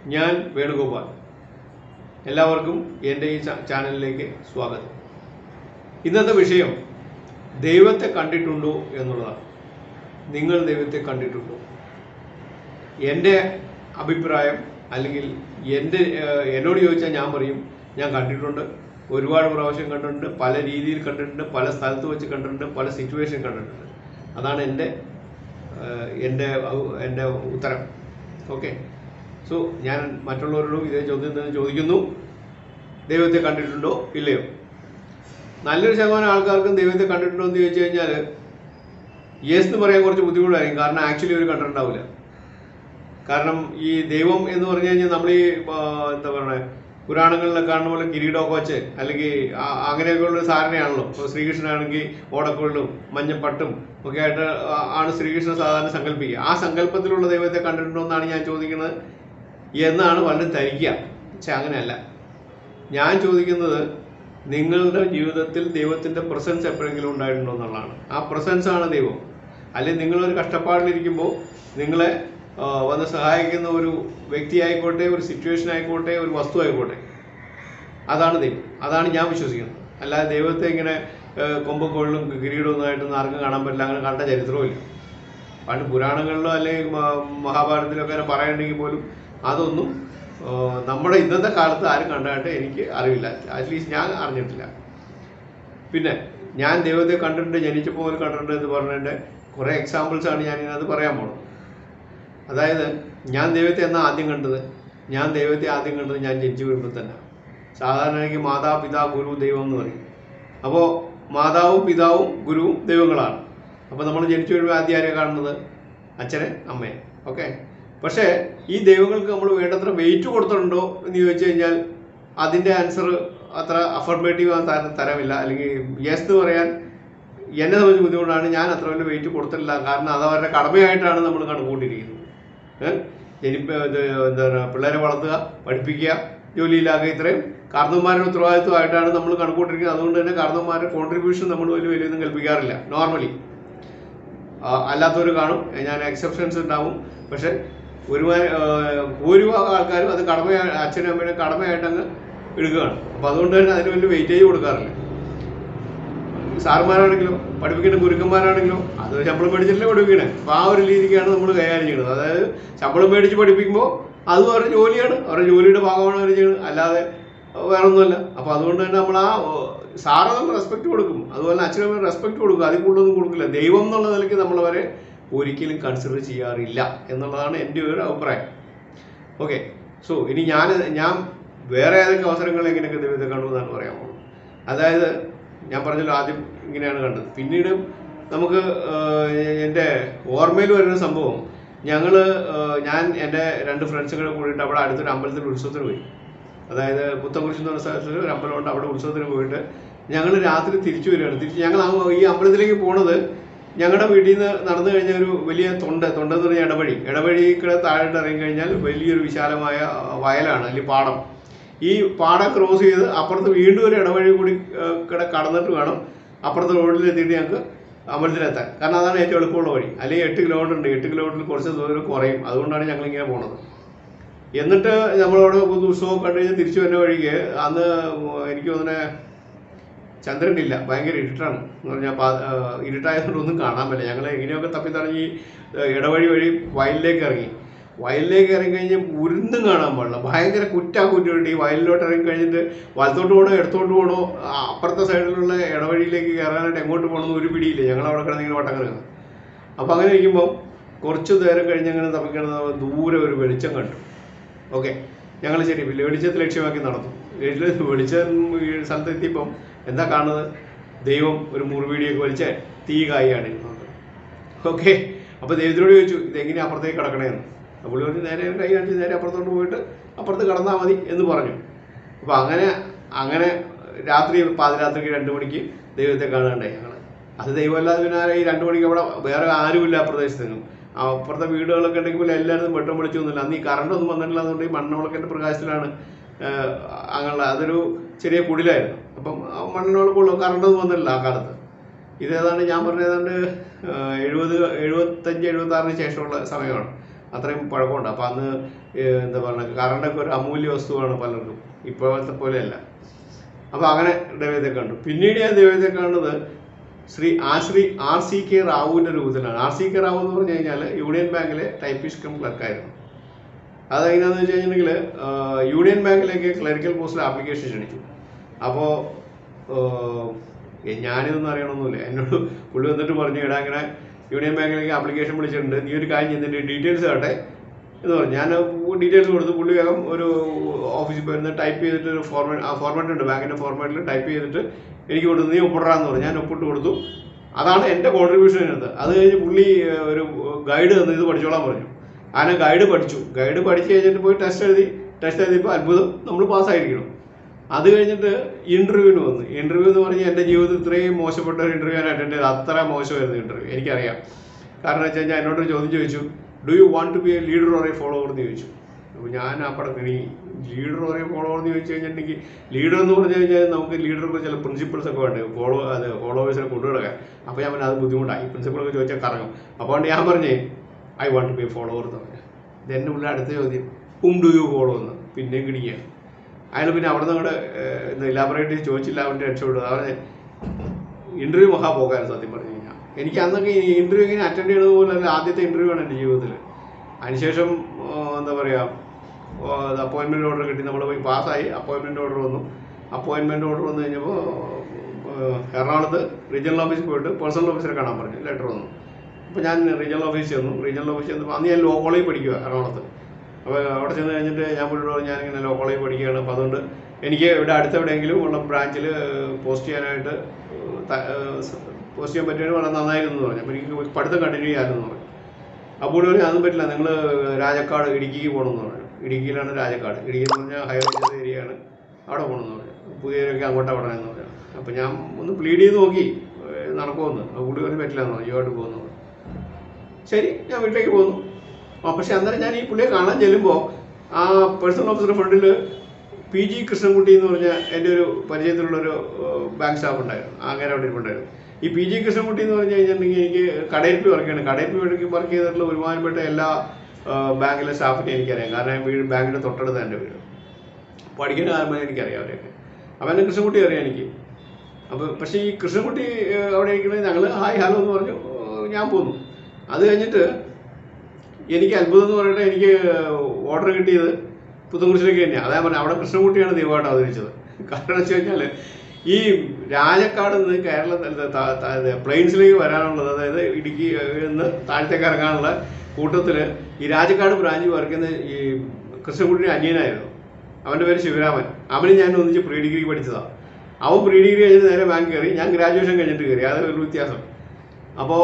ഞാൻ വേണുഗോപാൽ എല്ലാവർക്കും എൻ്റെ ഈ ചാ- ചാനലിലേക്ക് സ്വാഗതം ഇന്നത്തെ വിഷയം ദൈവത്തെ കണ്ടിട്ടുണ്ടോ എന്നുള്ളതാണ് നിങ്ങൾ ദൈവത്തെ കണ്ടിട്ടുണ്ടോ എൻ്റെ അഭിപ്രായം അല്ലെങ്കിൽ എൻ്റെ ഏഹ്, എന്നോട് ചോദിച്ചാൽ ഞാൻ പറയും ഞാൻ കണ്ടിട്ടുണ്ട് ഒരുപാട് പ്രാവശ്യം കണ്ടിട്ടുണ്ട് പല രീതിയിൽ കണ്ടിട്ടുണ്ട് പല സ്ഥലത്ത് വെച്ച് കണ്ടിട്ടുണ്ട് പല സിറ്റുവേഷൻ കണ്ടിട്ടുണ്ട് അതാണ് എൻ്റെ ഏഹ്, എൻ്റെ ഔ- എൻ്റെ ഉത്തരം ഓക്കെ സോ ഞാൻ മറ്റുള്ളവരോടും ഇതേ ചോദ്യം തന്നെ ചോദിക്കുന്നു ദൈവത്തെ കണ്ടിട്ടുണ്ടോ ഇല്ലയോ നല്ലൊരു ശതമാനം ആൾക്കാർക്കും ദൈവത്തെ കണ്ടിട്ടുണ്ടോ എന്ന് ചോദിച്ചു കഴിഞ്ഞാൽ യെസ് എന്ന് പറയാൻ കുറച്ച് ബുദ്ധിമുട്ടായിരിക്കും കാരണം ആക്ച്വലി അവർ കണ്ടിട്ടുണ്ടാവില്ല കാരണം ഈ ദൈവം എന്ന് പറഞ്ഞു കഴിഞ്ഞാൽ നമ്മൾ ഈ ആ, എന്താ പറയുക പുരാണങ്ങളിലൊക്കെ കാണുന്ന പോലെ കിരീടമൊക്കെ വെച്ച് അല്ലെങ്കിൽ ആ- അങ്ങനെയൊക്കെയുള്ള ഒരു ധാരണയാണല്ലോ ഇപ്പോൾ ശ്രീകൃഷ്ണനാണെങ്കിൽ ഓടക്കുള്ളും മഞ്ഞപ്പട്ടും ഒക്കെ ആയിട്ട് ആ- ആണ് ശ്രീകൃഷ്ണൻ സാധാരണ സങ്കല്പിക്കുക ആ സങ്കല്പത്തിലുള്ള ദൈവത്തെ കണ്ടിട്ടുണ്ടോ എന്നാണ് ഞാൻ ചോദിക്കുന്നത് എന്നാണ് പലരും ധരിക്കുക പക്ഷെ അങ്ങനെയല്ല ഞാൻ ചോദിക്കുന്നത് നിങ്ങളുടെ ജീവിതത്തിൽ ദൈവത്തിൻ്റെ പ്രസൻസ് എപ്പോഴെങ്കിലും ഉണ്ടായിട്ടുണ്ടോ എന്നുള്ളതാണ് ആ പ്രസൻസ് ആണ് ദൈവം അല്ലെങ്കിൽ നിങ്ങളൊരു കഷ്ടപ്പാടിലിരിക്കുമ്പോൾ നിങ്ങളെ ആ, വന്ന് സഹായിക്കുന്ന ഒരു വ്യക്തി ആയിക്കോട്ടെ ഒരു സിറ്റുവേഷൻ ആയിക്കോട്ടെ ഒരു വസ്തു ആയിക്കോട്ടെ അതാണ് ദൈവം അതാണ് ഞാൻ വിശ്വസിക്കുന്നത് അല്ലാതെ ദൈവത്തെ ഇങ്ങനെ ഏഹ്, കൊമ്പും കൊള്ളും കിരീടമൊന്നും ആയിട്ടൊന്നും ആർക്കും കാണാൻ പറ്റില്ല അങ്ങനെ കണ്ട ചരിത്രവും ഇല്ല പണ്ട് പുരാണങ്ങളിലോ അല്ലെങ്കിൽ മ- മഹാഭാരതത്തിലൊക്കെ അങ്ങനെ പറയണമെങ്കിൽ പോലും അതൊന്നും ഏഹ്, നമ്മുടെ ഇന്നത്തെ കാലത്ത് ആരും കണ്ടതായിട്ട് എനിക്ക് അറിവില്ല അറ്റ്ലീസ്റ്റ് ഞാൻ അറിഞ്ഞിട്ടില്ല പിന്നെ ഞാൻ ദൈവത്തെ കണ്ടിട്ടുണ്ട് ജനിച്ചപ്പോൾ മുതൽ കണ്ടിട്ടുണ്ട് എന്ന് പറഞ്ഞതിൻ്റെ കുറേ എക്സാമ്പിൾസ് ആണ് ഞാൻ ഇതിനകത്ത് പറയാൻ പോകുന്നത് അതായത് ഞാൻ ദൈവത്തെ എന്നാ ആദ്യം കണ്ടത് ഞാൻ ദൈവത്തെ ആദ്യം കണ്ടത് ഞാൻ ജനിച്ചു വീഴുമ്പോൾ തന്നെ സാധാരണ എനിക്ക് മാതാപിതാ ഗുരു ദൈവം എന്ന് പറയും അപ്പോൾ മാതാവും പിതാവും ഗുരുവും ദൈവങ്ങളാണ് അപ്പോൾ നമ്മൾ ജനിച്ചു വീഴുമ്പോൾ ആദ്യം ആരെയാണ് കാണുന്നത് അച്ഛനെ അമ്മയെ ഓക്കെ പക്ഷേ ഈ ദൈവങ്ങൾക്ക് നമ്മൾ വേണ്ടത്ര വെയിറ്റ് കൊടുത്തിട്ടുണ്ടോ എന്ന് ചോദിച്ചു കഴിഞ്ഞാൽ അതിൻ്റെ ആൻസർ അത്ര അഫർമേറ്റീവ് ആകാൻ തര- തരമില്ല അല്ലെങ്കിൽ യെസ് എന്ന് പറയാൻ എന്നെ സംബന്ധിച്ച് ബുദ്ധിമുട്ടാണ് ഞാൻ അത്ര വലിയ വെയിറ്റ് കൊടുത്തിട്ടില്ല കാരണം അത് അവരുടെ കടമയായിട്ടാണ് നമ്മൾ കണക്കൂട്ടിയിരിക്കുന്നത് ഏഹ് ജനിപ്പ ഇത് എന്താ പറയുക പിള്ളേരെ വളർത്തുക പഠിപ്പിക്കുക ജോലിയിലാക്കുക ഇത്രയും കാർന്നവന്മാരുടെ ഉത്തരവാദിത്വമായിട്ടാണ് നമ്മൾ കണക്കൂട്ടിരിക്കുന്നത് അതുകൊണ്ട് തന്നെ കാർന്നവന്മാരുടെ കോൺട്രിബ്യൂഷൻ നമ്മൾ വലിയ വലിയൊന്നും കൽപ്പിക്കാറില്ല നോർമലി അല്ലാത്തവർ കാണും ഞാൻ എക്സെപ്ഷൻസ് ഉണ്ടാവും പക്ഷെ ഒരു ഭൂരിഭാഗം ആൾക്കാരും അത് കടമ അച്ഛനും അമ്മയുടെ കടമയായിട്ട് അങ്ങ് എടുക്കുകയാണ് അപ്പോൾ അതുകൊണ്ട് തന്നെ അതിന് വലിയ വെയിറ്റേജ് കൊടുക്കാറില്ല സാറുമാരാണെങ്കിലോ പഠിപ്പിക്കുന്ന ഗുരുക്കന്മാരാണെങ്കിലോ അത് ശമ്പളം മേടിച്ചിട്ടല്ലേ പഠിപ്പിക്കണേ അപ്പോൾ ആ ഒരു രീതിക്കാണ് നമ്മൾ കൈകാര്യം ചെയ്യുന്നത് അതായത് ശമ്പളം മേടിച്ച് പഠിപ്പിക്കുമ്പോൾ അത് അവരുടെ ജോലിയാണ് അവരുടെ ജോലിയുടെ ഭാഗമാണ് അവർ ചെയ്യുന്നത് അല്ലാതെ വേറെ ഒന്നുമല്ല അപ്പോൾ അതുകൊണ്ട് തന്നെ നമ്മൾ ആ ഓ, സാറ് നമ്മൾ റെസ്പെക്ട് കൊടുക്കും അതുപോലെ അച്ഛനമ്മ റെസ്പെക്ട് കൊടുക്കും അതിൽ കൂടുതലൊന്നും കൊടുക്കില്ല ദൈവം എന്നുള്ള നിലയ്ക്ക് നമ്മളവരെ ഒരിക്കലും കൺസിഡർ ചെയ്യാറില്ല എന്നുള്ളതാണ് എൻ്റെ ഒരു അഭിപ്രായം ഓക്കെ സോ ഇനി ഞാൻ ഞാൻ വേറെ ഏതൊക്കെ അവസരങ്ങൾ എങ്ങനെയൊക്കെ ദൈവത്തെ കണ്ടു എന്നാണ് പറയാൻ പോകുന്നത് അതായത് ഞാൻ പറഞ്ഞല്ലോ ആദ്യം ഇങ്ങനെയാണ് കണ്ടത് പിന്നീട് നമുക്ക് ആഹ്, എൻ്റെ ഓർമ്മയിൽ വരുന്ന സംഭവം ഞങ്ങൾ ഞാൻ എൻ്റെ രണ്ട് ഫ്രണ്ട്സും കൂടെ കൂടിയിട്ട് അവിടെ അടുത്തൊരു അമ്പലത്തിൽ ഉത്സവത്തിന് പോയി അതായത് പുത്തൻകുരിശ് എന്ന് പറഞ്ഞ സ്ഥലത്തിൽ ഒരു അമ്പലമുണ്ട് അവിടെ ഉത്സവത്തിന് പോയിട്ട് ഞങ്ങൾ രാത്രി തിരിച്ചു വരികയാണ് തിരിച്ച് ഞങ്ങൾ ആ ഈ അമ്പലത്തിലേക്ക് പോണത് ഞങ്ങളുടെ വീട്ടിൽ നിന്ന് നടന്നു കഴിഞ്ഞ ഒരു വലിയ തൊണ്ട് തൊണ്ട് എന്ന് പറഞ്ഞ ഇടവഴി ഇടവഴിക്കൂടെ താഴോട്ട് ഇറങ്ങി കഴിഞ്ഞാൽ വലിയൊരു വിശാലമായ ആ, വയലാണ് അല്ലെങ്കിൽ പാടം ഈ പാടം ക്രോസ് ചെയ്ത് അപ്പുറത്ത് വീണ്ടും ഒരു ഇടവഴി കൂടി ആ, കൂടെ കടന്നിട്ട് വേണം അപ്പുറത്തെ റോഡിൽ എത്തിയിട്ട് ഞങ്ങൾക്ക് അമ്പലത്തിലെത്താൻ കാരണം അതാണ് ഏറ്റവും എളുപ്പമുള്ള വഴി അല്ലെങ്കിൽ എട്ട് കിലോമീറ്റർ ഉണ്ട് എട്ട് കിലോമീറ്ററിൽ കുറച്ച് ദൂരം കുറയും അതുകൊണ്ടാണ് ഞങ്ങൾ ഇങ്ങനെ പോണത് എന്നിട്ട് നമ്മളവിടെ ഉത്സവം കണ്ടു കഴിഞ്ഞാൽ തിരിച്ചു വരുന്ന വഴിക്ക് അന്ന് എനിക്ക് തോന്നുന്നത് ചന്ദ്രനില്ല ഭയങ്കര ഇരുട്ടാണ് എന്ന് പറഞ്ഞാൽ പാ- ആ, ഇരുട്ടായതുകൊണ്ട് ഒന്നും കാണാൻ പറ്റില്ല ഞങ്ങൾ എങ്ങനെയൊക്കെ തപ്പിത്തറങ്ങി ഏഹ്, ഇടവഴി വഴി വയലിലേക്ക് ഇറങ്ങി വയലിലേക്ക് ഇറങ്ങി കഴിഞ്ഞാൽ ഉരുന്നും കാണാൻ പാടില്ല ഭയങ്കര കുറ്റാ കുറ്റിയുണ്ട് ഈ വയലിലോട്ട് ഇറങ്ങി കഴിഞ്ഞിട്ട് വലത്തോട്ട് പോകണോ ഇടത്തോട്ട് പോകണോ ആ, അപ്പുറത്തെ സൈഡിലുള്ള ഇടവഴിയിലേക്ക് കയറാനായിട്ട് എങ്ങോട്ട് പോകണമെന്ന് ഒരു പിടിയില്ല ഞങ്ങൾ അവിടെ കിടന്ന് ഇങ്ങനെ വട്ടം കിടക്കുക അപ്പോൾ അങ്ങനെ ഇരിക്കുമ്പോൾ കുറച്ച് നേരം കഴിഞ്ഞ് അങ്ങനെ തപ്പിക്കിടന്ന് ദൂരെ ഒരു വെളിച്ചം കണ്ടു ഓക്കെ ഞങ്ങൾ ശരി വലിയ വെളിച്ചത്തെ ലക്ഷ്യമാക്കി നടന്നു വെളിച്ച- വെളിച്ചം ഈ സ്ഥലത്ത് എത്തിയപ്പം എന്താ കാണുന്നത് ദൈവം ഒരു മുറിവീടിയൊക്കെ വലിച്ച് തീ കായാണ് ഇരുന്നത് ഓക്കെ അപ്പോൾ ദൈവത്തിനോട് ചോദിച്ചു ഇതെങ്ങനെ അപ്പുറത്തേക്ക് കിടക്കണേന്ന് അപ്പോൾ പുള്ളി പറഞ്ഞു നേരെ കൈ കാണിച്ച് നേരെ അപ്പുറത്തോട്ട് പോയിട്ട് അപ്പുറത്ത് കിടന്നാൽ മതി എന്ന് പറഞ്ഞു അപ്പോൾ അങ്ങനെ അങ്ങനെ രാത്രി പാതിരാത്രിക്ക് രണ്ട് മണിക്ക് ദൈവത്തെ കാണാണ്ടായി ഞങ്ങൾ അത് ദൈവമല്ലാതെ പിന്നെ ആരാ ഈ രണ്ട് മണിക്ക് അവിടെ വേറെ ആരുമില്ല ആ പ്രദേശത്തെങ്ങും ആ അപ്പുറത്തെ വീടുകളൊക്കെ ഉണ്ടെങ്കിൽ പോലും എല്ലാവരും വെട്ടം വിളിച്ചൊന്നുമില്ല അന്ന് ഈ കറണ്ട് ഒന്നും വന്നിട്ടില്ല അതുകൊണ്ട് ഈ മണ്ണവിളക്കിൻ്റെ പ്രകാശത്തിലാണ് ആഹ്, അങ്ങനെയുള്ള അതൊരു ചെറിയ കുടിലായിരുന്നു അപ്പം ആ മണ്ണിനോളക്കുള്ള കറണ്ട് ഒന്നും വന്നിട്ടില്ല ആ കാലത്ത് ഇത് ഏതാണ്ട് ഞാൻ പറഞ്ഞ ഏതാണ്ട് ആഹ്, എഴുപത് എഴുപത്തഞ്ച് എഴുപത്തി ആറിന് ശേഷമുള്ള സമയമാണ് അത്രയും പഴക്കമുണ്ട് അപ്പം അന്ന് ഏഹ്, എന്താ പറയുക കറണ്ടൊക്കെ ഒരു അമൂല്യ വസ്തുവാണ് പലർക്കും ഇപ്പോഴത്തെ പോലെയല്ല അപ്പോൾ അങ്ങനെ ദൈവത്തെ കണ്ടു പിന്നീട് ഞാൻ ദൈവത്തെ കാണുന്നത് ശ്രീ ആ ശ്രീ ആർ സി കെ റാവുവിൻ്റെ രൂപത്തിലാണ് ആർ സി കെ റാവു എന്ന് പറഞ്ഞു കഴിഞ്ഞാൽ യൂണിയൻ ബാങ്കിലെ ടൈപ്പിസ്റ്റ് കം ക്ലർക്കായിരുന്നു അതെങ്ങനെയാണെന്ന് വെച്ച് കഴിഞ്ഞിട്ടുണ്ടെങ്കിൽ യൂണിയൻ ബാങ്കിലേക്ക് ക്ലറിക്കൽ പോസ്റ്റിൽ ആപ്ലിക്കേഷൻ ക്ഷണിച്ചു അപ്പോൾ ഞാനിതൊന്നും അറിയണമെന്നില്ല എന്നോട് പുള്ളി വന്നിട്ട് പറഞ്ഞു എടാ ഇങ്ങനെ യൂണിയൻ ബാങ്കിലേക്ക് ആപ്ലിക്കേഷൻ വിളിച്ചിട്ടുണ്ട് നീ ഒരു കാര്യം ചെയ്തിട്ട് ഡീറ്റെയിൽസ് കാട്ടെ എന്ന് പറഞ്ഞു ഞാൻ ഡീറ്റെയിൽസ് കൊടുത്തു പുള്ളി വേഗം ഒരു ഓഫീസിൽ പോയിരുന്ന് ടൈപ്പ് ചെയ്തിട്ട് ഒരു ഫോർമാറ്റ് ആ ഫോർമാറ്റ് ഉണ്ട് ബാങ്കിൻ്റെ ഫോർമാറ്റിൽ ടൈപ്പ് ചെയ്തിട്ട് എനിക്ക് കൊടുത്തു നീ ഒപ്പിടാന്ന് പറഞ്ഞു ഞാൻ ഒപ്പിട്ട് കൊടുത്തു അതാണ് എൻ്റെ കോൺട്രിബ്യൂഷൻ അതിനകത്ത് അത് കഴിഞ്ഞ് പുള്ളി ഏഹ്, ഒരു ഗൈഡ് തന്നു ഇത് പഠിച്ചോളാൻ പറഞ്ഞു അങ്ങനെ ഗൈഡ് പഠിച്ചു ഗൈഡ് പഠിച്ച് കഴിഞ്ഞിട്ട് പോയി ടെസ്റ്റ് എഴുതി ടെസ്റ്റ് എഴുതിയപ്പോൾ അത്ഭുതം നമ്മൾ പാസ്സായിരിക്കണം അത് കഴിഞ്ഞിട്ട് ഇൻ്റർവ്യൂവിന് വന്നു ഇൻ്റർവ്യൂ എന്ന് പറഞ്ഞാൽ എൻ്റെ ജീവിതത്തിൽ ഇത്രയും മോശപ്പെട്ട ഒരു ഇൻ്റർവ്യൂ ഞാൻ അറ്റൻഡ് ചെയ്ത് അത്ര മോശമായിരുന്നു ഇൻ്റർവ്യൂ എനിക്കറിയാം കാരണം വെച്ച് കഴിഞ്ഞാൽ എന്നോടൊരു ചോദ്യം ചോദിച്ചു do you want to be a leader or a follower എന്ന് ചോദിച്ചു അപ്പോൾ ഞാൻ അവിടെ ഇനി ലീഡർ ഓർ എ ഫോളോവർ എന്ന് ചോദിച്ചു കഴിഞ്ഞിട്ടുണ്ടെങ്കിൽ ലീഡർ എന്ന് പറഞ്ഞു കഴിഞ്ഞാൽ നമുക്ക് ലീഡർക്ക് ചില പ്രിൻസിപ്പിൾസ് ഒക്കെ വേണ്ടേ ഫോളോ അത് ഫോളോവേഴ്സിനെ കൊണ്ടുകിടക്കാൻ അപ്പോൾ ഞാൻ പറഞ്ഞു അത് ബുദ്ധിമുട്ടായി പ്രിൻസിപ്പിളൊക്കെ ചോദിച്ചാൽ കറങ്ങും അപ്പോൾ ഞാൻ പറഞ്ഞേ I want to be a follower എന്ന് പറഞ്ഞു ഇത് എൻ്റെ ഉള്ളിൽ അടുത്ത ചോദ്യം ഹും ഡു യു ഫോളോ എന്ന് പിന്നെയും കിടിക്കുക അയാൾ പിന്നെ അവിടെ നിന്ന് അങ്ങോട്ട് ഇലാബറേറ്റ് ചോദിച്ചില്ല അവൻ്റെ രക്ഷപ്പെടുക അവനെ ഇൻ്റർവ്യൂ മഹാപോകാൻ സത്യം പറഞ്ഞു കഴിഞ്ഞാൽ എനിക്ക് അന്നൊക്കെ ഈ ഇൻ്റർവ്യൂ ഇങ്ങനെ അറ്റൻഡ് ചെയ്യണത് പോലെ അല്ല ആദ്യത്തെ ഇൻ്റർവ്യൂ ആണ് എൻ്റെ ജീവിതത്തിൽ അതിനുശേഷം ആ, എന്താ പറയുക അപ്പോയിൻമെൻറ്റ് ഓർഡർ കിട്ടി നമ്മൾ പോയി പാസ്സായി അപ്പോയിൻമെൻറ്റ് ഓർഡർ വന്നു അപ്പോയിൻമെൻറ്റ് ഓർഡർ വന്നു കഴിഞ്ഞപ്പോൾ എറണാകുളത്ത് റീജിയണൽ ഓഫീസിൽ പോയിട്ട് പേഴ്സണൽ ഓഫീസറെ കാണാൻ പറഞ്ഞു ലെറ്റർ വന്നു അപ്പോൾ ഞാൻ റീജിയണൽ ഓഫീസിൽ ചെന്നു റീജിയണൽ ഓഫീസിൽ ചെന്നപ്പോൾ അന്ന് ഞാൻ ലോ കോളേജിൽ പഠിക്കുക എറണാകുളത്ത് അപ്പോൾ അവിടെ ചെന്ന് കഴിഞ്ഞിട്ട് ഞാൻ പുള്ളിയോട് പറഞ്ഞു ഞാനിങ്ങനെ ലോ കോളേജിൽ പഠിക്കുകയാണ് അപ്പോൾ അതുകൊണ്ട് എനിക്ക് ഇവിടെ അടുത്ത് എവിടെയെങ്കിലും ഉള്ള ബ്രാഞ്ചിൽ പോസ്റ്റ് ചെയ്യാനായിട്ട് പോസ്റ്റ് ചെയ്യാൻ പറ്റുമെങ്കിൽ വളരെ നന്നായിരുന്നു എന്ന് പറഞ്ഞു അപ്പോൾ എനിക്ക് പഠിത്തം കണ്ടിന്യൂ ചെയ്യാമെന്ന് പറഞ്ഞു അപ്പോൾ പുള്ളി പറഞ്ഞു അതൊന്നും പറ്റില്ല നിങ്ങൾ രാജക്കാട് ഇടുക്കിക്ക് പോകണമെന്ന് പറഞ്ഞു ഇടുക്കിയിലാണ് രാജക്കാട് ഇടുക്കി എന്ന് പറഞ്ഞാൽ ഹയർ റേഞ്ച് ഏരിയയാണ് അവിടെ പോകണമെന്ന് പറഞ്ഞു പുതിയവരൊക്കെ അങ്ങോട്ടാണ് വിടണമെന്ന് പറഞ്ഞു അപ്പോൾ ഞാൻ ഒന്ന് പ്ലീഡ് ചെയ്ത് നോക്കി ഏഹ് നടക്കുമെന്ന് അപ്പോൾ പുള്ളി പറഞ്ഞു പറ്റില്ല എന്ന് പറഞ്ഞു ഇങ്ങോട്ട് പോകുന്നു പറഞ്ഞു ശരി ഞാൻ വീട്ടിലേക്ക് പോന്നു ആ പക്ഷെ അന്നേരം ഞാൻ ഈ പുള്ളിയെ കാണാൻ ചെല്ലുമ്പോൾ ആ പേഴ്സണൽ ഓഫീസറുടെ ഫ്രണ്ടിൽ പി ജി കൃഷ്ണൻകുട്ടി എന്ന് പറഞ്ഞ എൻ്റെ ഒരു പരിചയത്തിലുള്ളൊരു ഏഹ്, ബാങ്ക് സ്റ്റാഫ് ഉണ്ടായിരുന്നു അങ്ങനെ അവിടെ ഇരിപ്പുണ്ടായിരുന്നു ഈ പി ജി കൃഷ്ണൻകുട്ടി എന്ന് പറഞ്ഞു കഴിഞ്ഞിട്ടുണ്ടെങ്കിൽ എനിക്ക് കടയിൽപ്പി വർക്ക് ചെയ്യണം കടയിൽപ്പി വർക്ക് ചെയ്തിട്ടുള്ള ഒരുമാനപ്പെട്ട എല്ലാ ഏഹ്, ബാങ്കിലെ സ്റ്റാഫിനെ എനിക്കറിയാം കാരണം വീട് ബാങ്കിൻ്റെ തൊട്ടടുത്ത് എൻ്റെ വീട് പഠിക്കുന്ന കാലം എനിക്കറിയാം അവരെയൊക്കെ അപ്പം എന്നെ കൃഷ്ണൻകുട്ടി അറിയാം എനിക്ക് അപ്പോൾ പക്ഷേ ഈ കൃഷ്ണൻകുട്ടി ഏഹ്, അവിടെ ഇരിക്കുന്നത് ഞങ്ങൾ ഹായ് ഹലോ എന്ന് പറഞ്ഞു ഏഹ്, ഞാൻ പോന്നു അത് കഴിഞ്ഞിട്ട് എനിക്ക് അത്ഭുതം എന്ന് പറയട്ടെ എനിക്ക് ഓർഡർ കിട്ടിയത് പുത്തൻകുറിച്ചിലേക്ക് തന്നെയാണ് അതാ പറഞ്ഞത് അവിടെ കൃഷ്ണൻകുട്ടിയാണ് ദൈവമായിട്ട് അവതരിച്ചത് കാരണം വെച്ച് കഴിഞ്ഞാൽ ഈ രാജക്കാട് നിന്ന് കേരളത്തിൽ പ്ലെയിൻസിലേക്ക് വരാനുള്ളത് അതായത് ഇടുക്കി നിന്ന് താഴത്തേക്ക് ഇറങ്ങാനുള്ള കൂട്ടത്തിൽ ഈ രാജക്കാട് ബ്രാഞ്ച് വർക്കുന്ന ഈ കൃഷ്ണൻകുട്ടിയുടെ അനിയനായിരുന്നു അവൻ്റെ പേര് ശിവരാമൻ അവന് ഞാൻ ഒന്നിച്ച് പ്രീ ഡിഗ്രി പഠിച്ചതാണ് അവൻ പ്രീ ഡിഗ്രി കഴിഞ്ഞിട്ട് നേരെ ബാങ്ക് കയറി ഞാൻ ഗ്രാജുവേഷൻ കഴിഞ്ഞിട്ട് കയറി അതാണ് ഒരു വ്യത്യാസം അപ്പോൾ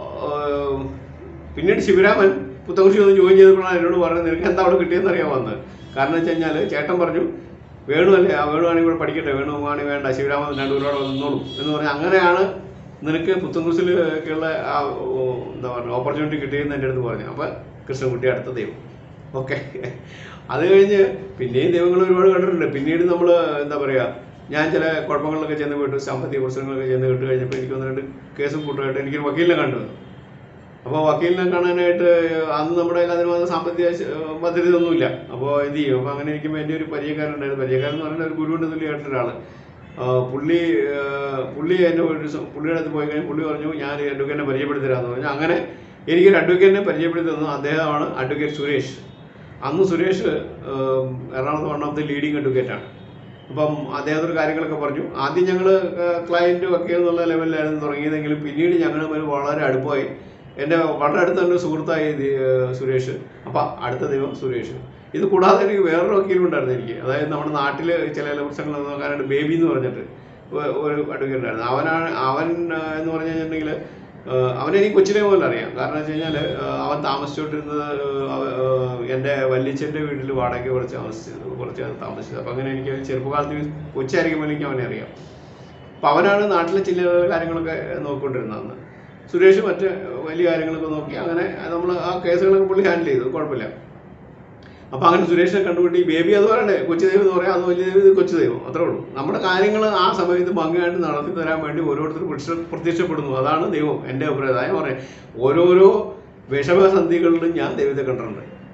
പിന്നീട് ശിവരാമൻ പുത്തകുറിശി ഒന്ന് ജോയിൻ ചെയ്തപ്പോഴാണ് എന്നോട് പറഞ്ഞത് നിനക്ക് എന്താ അവിടെ കിട്ടിയെന്ന് അറിയാൻ വന്നത് കാരണം വെച്ച് കഴിഞ്ഞാൽ ചേട്ടൻ പറഞ്ഞു വേണു അല്ലേ ആ വേണു ആണെങ്കിൽ ഇവിടെ പഠിക്കട്ടെ വേണു ആണെങ്കിൽ വേണ്ട ശിവരാമൻ രണ്ടുപേരോടെ നിന്നോളൂ എന്ന് പറഞ്ഞാൽ അങ്ങനെയാണ് നിനക്ക് പുത്തൻകുറിശിലേക്കുള്ള ആ ഓ, എന്താ പറയുക ഓപ്പർച്യൂണിറ്റി കിട്ടിയെന്ന് എൻ്റെ അടുത്ത് പറഞ്ഞു അപ്പം കൃഷ്ണൻകുട്ടി അടുത്ത ദൈവം ഓക്കെ അത് കഴിഞ്ഞ് പിന്നെയും ദൈവങ്ങൾ ഒരുപാട് കണ്ടിട്ടുണ്ട് പിന്നീട് നമ്മൾ എന്താ പറയുക ഞാൻ ചില കുഴപ്പങ്ങളിലൊക്കെ ചെന്ന് വിട്ടു സാമ്പത്തിക പ്രശ്നങ്ങളൊക്കെ ചെന്ന് വിട്ട് കഴിഞ്ഞപ്പോൾ എനിക്ക് ഒന്ന് രണ്ട് കേസും കൂട്ടുമായിട്ട് എനിക്കൊരു വക്കീലിനെ കണ്ടു അപ്പോൾ വക്കീലിനെ കാണാനായിട്ട് അന്ന് നമ്മുടെ കയ്യിൽ അതിന് മാത്രം സാമ്പത്തിക ശ- ഭദ്രത ഒന്നുമില്ല അപ്പോൾ എന്ത് ചെയ്യും അപ്പോൾ അങ്ങനെ ഇരിക്കുമ്പോൾ എൻ്റെ ഒരു പരിചയക്കാരുണ്ടായിരുന്നു പരിചയക്കാരൻ എന്ന് പറയുന്നത് ഒരു ഗുരുവിൻ്റെ തുല്യമായിട്ടുള്ള ഒരാൾ പുള്ളി ആ, പുള്ളി എന്നെ ഒരു ദിവസം പുള്ളിയുടെ അടുത്ത് പോയി കഴിഞ്ഞാൽ പുള്ളി പറഞ്ഞു ഞാൻ അഡ്വക്കേറ്റിനെ പരിചയപ്പെടുത്തി തരാമെന്ന് പറഞ്ഞു അങ്ങനെ എനിക്കൊരു അഡ്വക്കേറ്റിനെ പരിചയപ്പെടുത്തി തന്നു അദ്ദേഹമാണ് അഡ്വക്കേറ്റ് സുരേഷ് അന്ന് സുരേഷ് ഉം, എറണാകുളത്ത് വൺ ഓഫ് ദി ലീഡിങ് അഡ്വക്കേറ്റാണ് അപ്പം അദ്ദേഹത്തോട് കാര്യങ്ങളൊക്കെ പറഞ്ഞു ആദ്യം ഞങ്ങൾ ക്ലയൻറ്റ് ഒക്കെ എന്നുള്ള ലെവലിലായിരുന്നു തുടങ്ങിയതെങ്കിലും പിന്നീട് ഞങ്ങൾ തമ്മിൽ വളരെ അടുപ്പമായി എൻ്റെ വളരെ അടുത്ത എൻ്റെ സുഹൃത്തായി ദി- ഏഹ് സുരേഷ് അപ്പം അടുത്ത ദൈവം സുരേഷ് ഇത് കൂടാതെ എനിക്ക് വേറൊരു വക്കീലുണ്ടായിരുന്നു എനിക്ക് അതായത് നമ്മുടെ നാട്ടിൽ ചില ചില പ്രശ്നങ്ങൾ നോക്കാനായിട്ട് ബേബി എന്ന് പറഞ്ഞിട്ട് ഒ- ഒരു അഡ്വക്കേറ്റ് ഉണ്ടായിരുന്നു അവനാണ് അവൻ ആ, എന്ന് പറഞ്ഞു കഴിഞ്ഞിട്ടുണ്ടെങ്കിൽ അവനെ എനിക്ക് കൊച്ചിലെ മുതൽ അറിയാം കാരണം വെച്ച് കഴിഞ്ഞാൽ അവൻ താമസിച്ചുകൊണ്ടിരുന്നത് അവ- ഏഹ് എൻ്റെ വല്യച്ഛൻ്റെ വീട്ടിൽ വാടകയ്ക്ക് കുറച്ച് താമസിച്ചത് കുറച്ച് താമസിച്ചത് അപ്പം അങ്ങനെ എനിക്ക് ചെറുപ്പകാലത്ത് കൊച്ചായിരിക്കുമ്പോൾ എനിക്ക് അവനെ അറിയാം അപ്പം അവനാണ് നാട്ടിലെ ചില കാര്യങ്ങളൊക്കെ നോക്കിക്കൊണ്ടിരുന്നത് അന്ന് സുരേഷ് മറ്റ് വലിയ കാര്യങ്ങളൊക്കെ നോക്കി അങ്ങനെ നമ്മൾ ആ കേസുകളൊക്കെ പുള്ളി ഹാൻഡിൽ ചെയ്തു കുഴപ്പമില്ല അപ്പം അങ്ങനെ സുരേഷിനെ കണ്ടുപിടി ബേബി അത് പറയണ്ടേ കൊച്ചു ദൈവം എന്ന് പറയാം അത് വലിയ ദൈവം ഇത് കൊച്ചു ദൈവം അത്രേ ഉള്ളൂ നമ്മുടെ കാര്യങ്ങൾ ആ സമയത്ത് ഭംഗിയായിട്ട് നടത്തി തരാൻ വേണ്ടി ഓരോരുത്തർ പ്രത്യക്ഷ പ്രത്യക്ഷപ്പെടുന്നു അതാണ് ദൈവം എൻ്റെ അഭിപ്രായം അതായത് പറയാം ഓരോരോ വിഷമസന്ധികളിലും ഞാൻ ദൈവത്തെ കണ്ടിട്ടുണ്ട്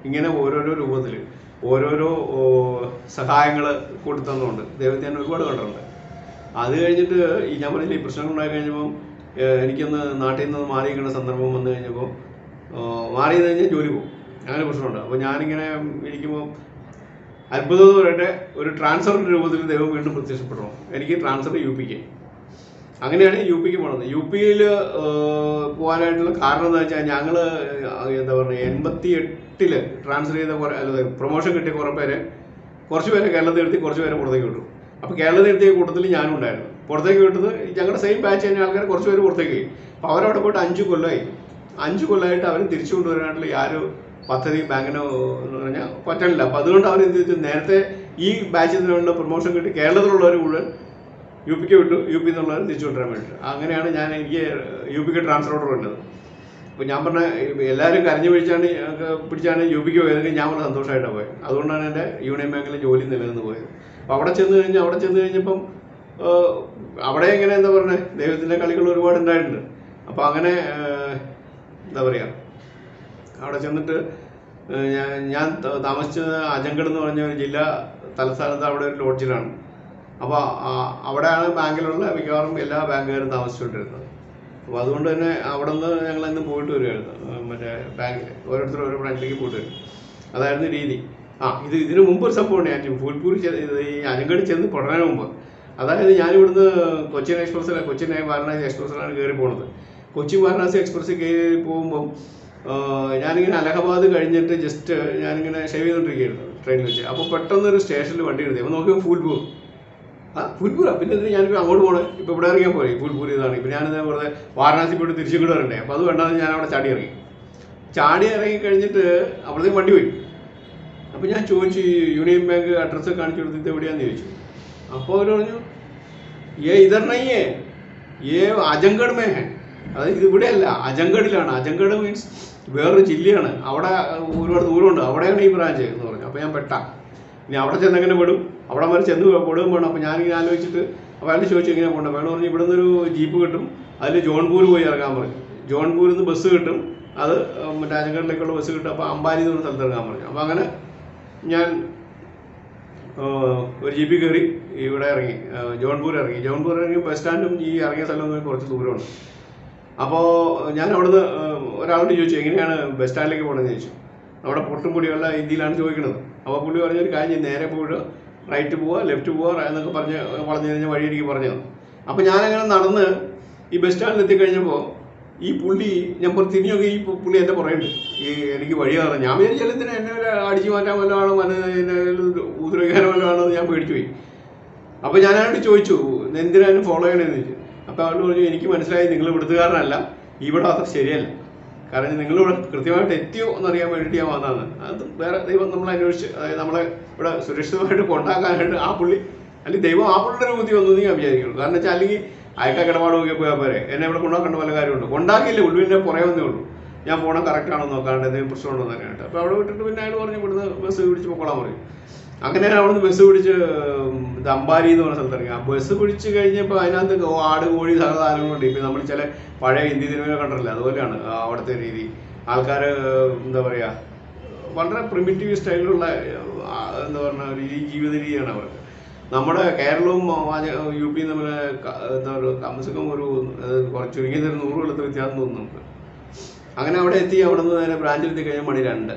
ഇങ്ങനെ ഓരോരോ രൂപത്തിൽ ഓരോരോ സഹായങ്ങൾ കൊടുത്തന്നുണ്ട് ദൈവത്തെ ഞാൻ ഒരുപാട് കണ്ടിട്ടുണ്ട് അത് കഴിഞ്ഞിട്ട് ഈ ഞാൻ പറഞ്ഞില്ലേ ഈ പ്രശ്നങ്ങൾ ഉണ്ടായി കഴിഞ്ഞപ്പോൾ ഏഹ് എനിക്കൊന്ന് നാട്ടിൽ നിന്ന് മാറി നിൽക്കുന്ന സന്ദർഭം വന്നു കഴിഞ്ഞപ്പോൾ ഏഹ് മാറി നിന്ന് കഴിഞ്ഞാൽ ജോലി പോകും അങ്ങനെ പ്രശ്നമുണ്ട് അപ്പോൾ ഞാനിങ്ങനെ ഇരിക്കുമ്പോൾ അത്ഭുതം എന്ന് പറയട്ടെ ഒരു ട്രാൻസ്ഫറിൻ്റെ രൂപത്തിൽ ദൈവം വീണ്ടും പ്രത്യക്ഷപ്പെടണം എനിക്ക് ട്രാൻസ്ഫർ യു പിക്ക് അങ്ങനെയാണ് യു പിക്ക് പോണത് യു പിയിൽ പോകാനായിട്ടുള്ള കാരണം എന്താ വെച്ചാൽ ഞങ്ങൾ എന്താ പറയുക എൺപത്തി എട്ടില് ട്രാൻസ്ഫർ ചെയ്ത കുറേ അല്ല പ്രൊമോഷൻ കിട്ടിയ കുറേ പേര് കുറച്ച് പേരെ കേരളത്തിൽ എടുത്തി കുറച്ച് പേരെ പുറത്തേക്ക് വിട്ടു അപ്പോൾ കേരളത്തിൽ എടുത്തിയ കൂട്ടത്തിൽ ഞാനും ഉണ്ടായിരുന്നു പുറത്തേക്ക് വിട്ടത് ഞങ്ങളുടെ സെയിം ബാച്ച് തന്നെ ആൾക്കാർ കുറച്ച് പേര് പുറത്തേക്ക് പോയി അപ്പോൾ അവരവിടെ പോയിട്ട് അഞ്ച് കൊല്ലമായി അഞ്ച് കൊല്ലമായിട്ട് അവർ തിരിച്ചു കൊണ്ടുവരാനായിട്ടുള്ള യാതൊരു പദ്ധതി ബാങ്കിന് എന്ന് പറഞ്ഞാൽ പറ്റണില്ല അപ്പോൾ അതുകൊണ്ട് അവർ എന്ത് ചെയ്തു നേരത്തെ ഈ ബാച്ചിൽ നിന്നുള്ള പ്രൊമോഷൻ കിട്ടി കേരളത്തിലുള്ളവർ മുഴുവൻ യു പിക്ക് വിട്ടു യു പി എന്നുള്ളവർ തിരിച്ചു കൊണ്ടുവരാൻ വേണ്ടിയിട്ട് അങ്ങനെയാണ് ഞാൻ എനിക്ക് യു പിക്ക് ട്രാൻസ്ഫർ ഓർഡർ വന്നത് അപ്പോൾ ഞാൻ പറഞ്ഞ എല്ലാവരും കരഞ്ഞു പിടിച്ചാണ് ഞങ്ങൾക്ക് പിടിച്ചാണ് യു പിക്ക് പോയത് ഞാൻ വളരെ സന്തോഷമായിട്ടാണ് പോയത് അതുകൊണ്ടാണ് എൻ്റെ യൂണിയൻ ബാങ്കിലെ ജോലി നിലനിന്ന് പോയത് അപ്പോൾ അവിടെ ചെന്ന് കഴിഞ്ഞ് അവിടെ ചെന്ന് കഴിഞ്ഞപ്പം ഏഹ്, അവിടെ എങ്ങനെ എന്താ പറയുക ദൈവത്തിൻ്റെ കളികൾ ഒരുപാട് ഉണ്ടായിട്ടുണ്ട് അപ്പോൾ അങ്ങനെ ഏഹ്, എന്താ പറയുക അവിടെ ചെന്നിട്ട് ഏഹ്, ഞാൻ ഞാൻ ത- താമസിച്ചത് അജങ്കഡ് എന്ന് പറഞ്ഞ ഒരു ജില്ല തലസ്ഥാനത്ത് അവിടെ ഒരു ലോഡ്ജിലാണ് അപ്പോൾ അവിടെയാണ് ബാങ്കിലുള്ള മിക്കവാറും എല്ലാ ബാങ്കുകാരും താമസിച്ചുകൊണ്ടിരുന്നത് അപ്പോൾ അതുകൊണ്ട് തന്നെ അവിടെ നിന്ന് ഞങ്ങൾ ഇന്ന് പോയിട്ട് വരുമായിരുന്നു ഏഹ്, മറ്റേ ബാങ്കിൽ ഓരോരുത്തർ ഓരോ ബ്രാഞ്ചിലേക്ക് പോയിട്ട് വരും അതായിരുന്നു രീതി ആ ഇത് ഇതിന് മുമ്പ് ഒരു സംഭവമുണ്ട് ഞാൻ ഫുൽപൂർ ഈ അജങ്കഡ് ചെന്ന് പഠനത്തിന് മുമ്പ് അതായത് ഞാനിവിടുന്ന് കൊച്ചിൻ എക്സ്പ്രസ്സിൽ കൊച്ചിൻ വാരണാസി എക്സ്പ്രസ്സിലാണ് കയറി പോണത് കൊച്ചി വാരണാസി എക്സ്പ്രസ് കയറി പോകുമ്പം ആ, ഞാനിങ്ങനെ അലഹബാദ് കഴിഞ്ഞിട്ട് ജസ്റ്റ് ഞാനിങ്ങനെ ഷേവ് ചെയ്തുകൊണ്ടിരിക്കുകയായിരുന്നു ട്രെയിനിൽ വെച്ച് അപ്പോൾ പെട്ടെന്ന് ഒരു സ്റ്റേഷനിൽ വണ്ടി എടുത്തേ അപ്പോൾ നോക്കിയപ്പോൾ ഫുൽപൂർ ആ ഫുൽപൂരാ പിന്നെ എന്തിനാ ഞാനിപ്പോൾ അങ്ങോട്ട് പോകണേ ഇപ്പോൾ ഇവിടെ ഇറങ്ങിയാൽ പോയി ഫുൽപൂർ ഇതാണ് ഇപ്പം ഞാനിത് വെറുതെ വാരണാസി പോയിട്ട് തിരിച്ചും കൂടെ വരണ്ടേ അപ്പോൾ അത് വേണ്ടാന്ന് ഞാൻ അവിടെ ചാടി ഇറങ്ങി ചാടി ഇറങ്ങി കഴിഞ്ഞിട്ട് അവിടത്തേക്ക് വണ്ടി പോയി അപ്പോൾ ഞാൻ ചോദിച്ചു ഈ യൂണിയൻ ബാങ്ക് അഡ്രസ്സ് കാണിച്ചു കൊടുത്തിട്ട് എവിടെയാന്ന് ചോദിച്ചു അപ്പോൾ അവർ പറഞ്ഞു ഏ ഇതർ നയ്യേ ഏ അജങ്കഡ് മേ ഹേ അതായത് ഇത് ഇവിടെയല്ല അജങ്കഡിലാണ് അജങ്കഡ് മീൻസ് വേറൊരു ജില്ലയാണ് അവിടെ ഒരുപാട് ദൂരമുണ്ട് അവിടെയാണ് ഈ ബ്രാഞ്ച് എന്ന് പറഞ്ഞു അപ്പോൾ ഞാൻ പെട്ട ഇനി അവിടെ ചെന്ന് എങ്ങനെ പെടും അവിടെ വരെ ചെന്ന് പെടുകയും വേണം അപ്പോൾ ഞാനിങ്ങനെ ആലോചിച്ചിട്ട് അപ്പോൾ അയാൾ ചോദിച്ചു എങ്ങനെ പോകണം അയാൾ പറഞ്ഞു ഇവിടെ നിന്നൊരു ജീപ്പ് കിട്ടും അതിൽ ജോൺപൂർ പോയി ഇറങ്ങാൻ പറഞ്ഞു ജോൺപൂരിൽ നിന്ന് ബസ് കിട്ടും അത് ഉം, മറ്റേ അജങ്കഡിലേക്കുള്ള ബസ് കിട്ടും അപ്പോൾ അമ്പാനി എന്ന് പറഞ്ഞ സ്ഥലത്ത് ഇറങ്ങാൻ പറഞ്ഞു അപ്പോൾ അങ്ങനെ ഞാൻ ഏഹ്, ഒരു ജീപ്പിൽ കയറി ഇവിടെ ഇറങ്ങി ഏഹ്, ജോൺപൂർ ഇറങ്ങി ജോൺപൂർ ഇറങ്ങി ബസ് സ്റ്റാൻഡും ഈ ഇറങ്ങിയ സ്ഥലവും തമ്മിൽ കുറച്ച് ദൂരമുണ്ട് അപ്പോൾ ഞാൻ അവിടുന്ന് ഏഹ്, ഒരാളോട് ചോദിച്ചു എങ്ങനെയാണ് ബസ് സ്റ്റാൻഡിലേക്ക് പോകണമെന്ന് ചോദിച്ചു അവിടെ പൊട്ടും പൊടിയുള്ള ഹിന്ദിയിലാണ് ചോദിക്കുന്നത് അപ്പോൾ പുള്ളി പറഞ്ഞൊരു കാര്യം ചെയ്യ്, നേരെ പോയിട്ട് റൈറ്റ് പോവുക ലെഫ്റ്റ് പോവുക എന്നൊക്കെ പറഞ്ഞ് പറഞ്ഞു കഴിഞ്ഞാൽ വഴി എനിക്ക് പറഞ്ഞു തന്നു അപ്പോൾ ഞാനങ്ങനെ നടന്ന് ഈ ബസ് സ്റ്റാൻഡിൽ എത്തിക്കഴിഞ്ഞപ്പോൾ ഈ പുള്ളി ഞാൻ പുറത്ത് തിരിഞ്ഞു നോക്കി ഈ പു- പുള്ളി എൻ്റെ പുറയുണ്ട് ഈ എനിക്ക് വഴി അറിയാം ഞാൻ വിചാരിച്ചാൽ എന്തിനാ എന്നെ വല്ല അടിച്ചു മാറ്റാൻ വല്ലതും ആണോ വല്ല എന്നെ ഉപദ്രവിക്കാനോ വല്ലതും ആണോ എന്ന് ഞാൻ പേടിച്ചു പോയി അപ്പോൾ ഞാൻ അയാളോട് ചോദിച്ചു എന്തിനാ എന്നെ ഫോളോ ചെയ്യണമെന്ന് ചോദിച്ചു അപ്പോൾ അയാൾ പറഞ്ഞു എനിക്ക് മനസ്സിലായി നിങ്ങൾ ഇവിടുത്തുകാരനല്ല ഇവിടെ അത്ര ശരിയല്ല കാരണം നിങ്ങൾ ഇവിടെ കൃത്യമായിട്ട് എത്തിയോ എന്നറിയാൻ വേണ്ടിയിട്ട് ഞാൻ വന്നതാണ് അത് വേറെ ദൈവം നമ്മളെ അന്വേഷിച്ച് അതായത് നമ്മളെ ഇവിടെ സുരക്ഷിതമായിട്ട് കൊണ്ടാക്കാനായിട്ട് ആ പുള്ളി അല്ലെങ്കിൽ ദൈവം ആ പുള്ളിയുടെ രൂപത്തിൽ വന്നു ഞാൻ വിചാരിക്കുള്ളൂ കാരണം വെച്ചാൽ അല്ലെങ്കിൽ അയക്കാ കിടപാട് നോക്കിയാൽ പോയാൽ പോരെ എന്നെ ഇവിടെ കൊണ്ടാക്കേണ്ട വല്ല കാര്യമുണ്ട് കൊണ്ടാക്കിയില്ല ഉള്ളിൻ്റെ പുറകെ വന്നേ ഉള്ളൂ ഞാൻ പോകണം കറക്റ്റ് ആണോ നോക്കാണ്ട് എന്തെങ്കിലും പ്രശ്നമുണ്ടോ എന്ന് അറിയാനായിട്ട് അപ്പോൾ അവിടെ വിട്ടിട്ട് പിന്നെ അയാൾ പറഞ്ഞു ഇവിടുന്ന് ബസ് പിടിച്ച് പൊക്കോളാൻ പറയും അങ്ങനെ ഞാൻ അവിടുന്ന് ബസ് പിടിച്ച് ഉം, ഇത് അമ്പാരി എന്ന് പറഞ്ഞ സ്ഥലത്ത് ഇറങ്ങി ആ ബസ് പിടിച്ച് കഴിഞ്ഞപ്പോൾ അതിനകത്ത് ഗോ- ആട് കോഴി സകല സാധനങ്ങളുണ്ട് ഇപ്പം നമ്മൾ ചില പഴയ ഹിന്ദി സിനിമ കണ്ടിട്ടില്ല അതുപോലെയാണ് ആ അവിടുത്തെ രീതി ആൾക്കാർ എന്താ പറയുക വളരെ പ്രിമിറ്റീവ് സ്റ്റൈലിലുള്ള ആ, എന്താ പറയുക ഒരു ഈ ജീവിത രീതിയാണ് അവർക്ക് നമ്മുടെ കേരളവും ആ, യു പിയും തമ്മിൽ ക- എന്താ പറയുക കമസകം ഒരു ഏഹ്, കുറച്ച് ചുരുങ്ങിയത് ഒരു നൂറ് കൊല്ലത്തെ വ്യത്യാസം തോന്നുന്നു നമുക്ക് അങ്ങനെ അവിടെ എത്തി അവിടെ നിന്ന് നേരെ ബ്രാഞ്ചിൽ എത്തി കഴിഞ്ഞാൽ മണി രണ്ട്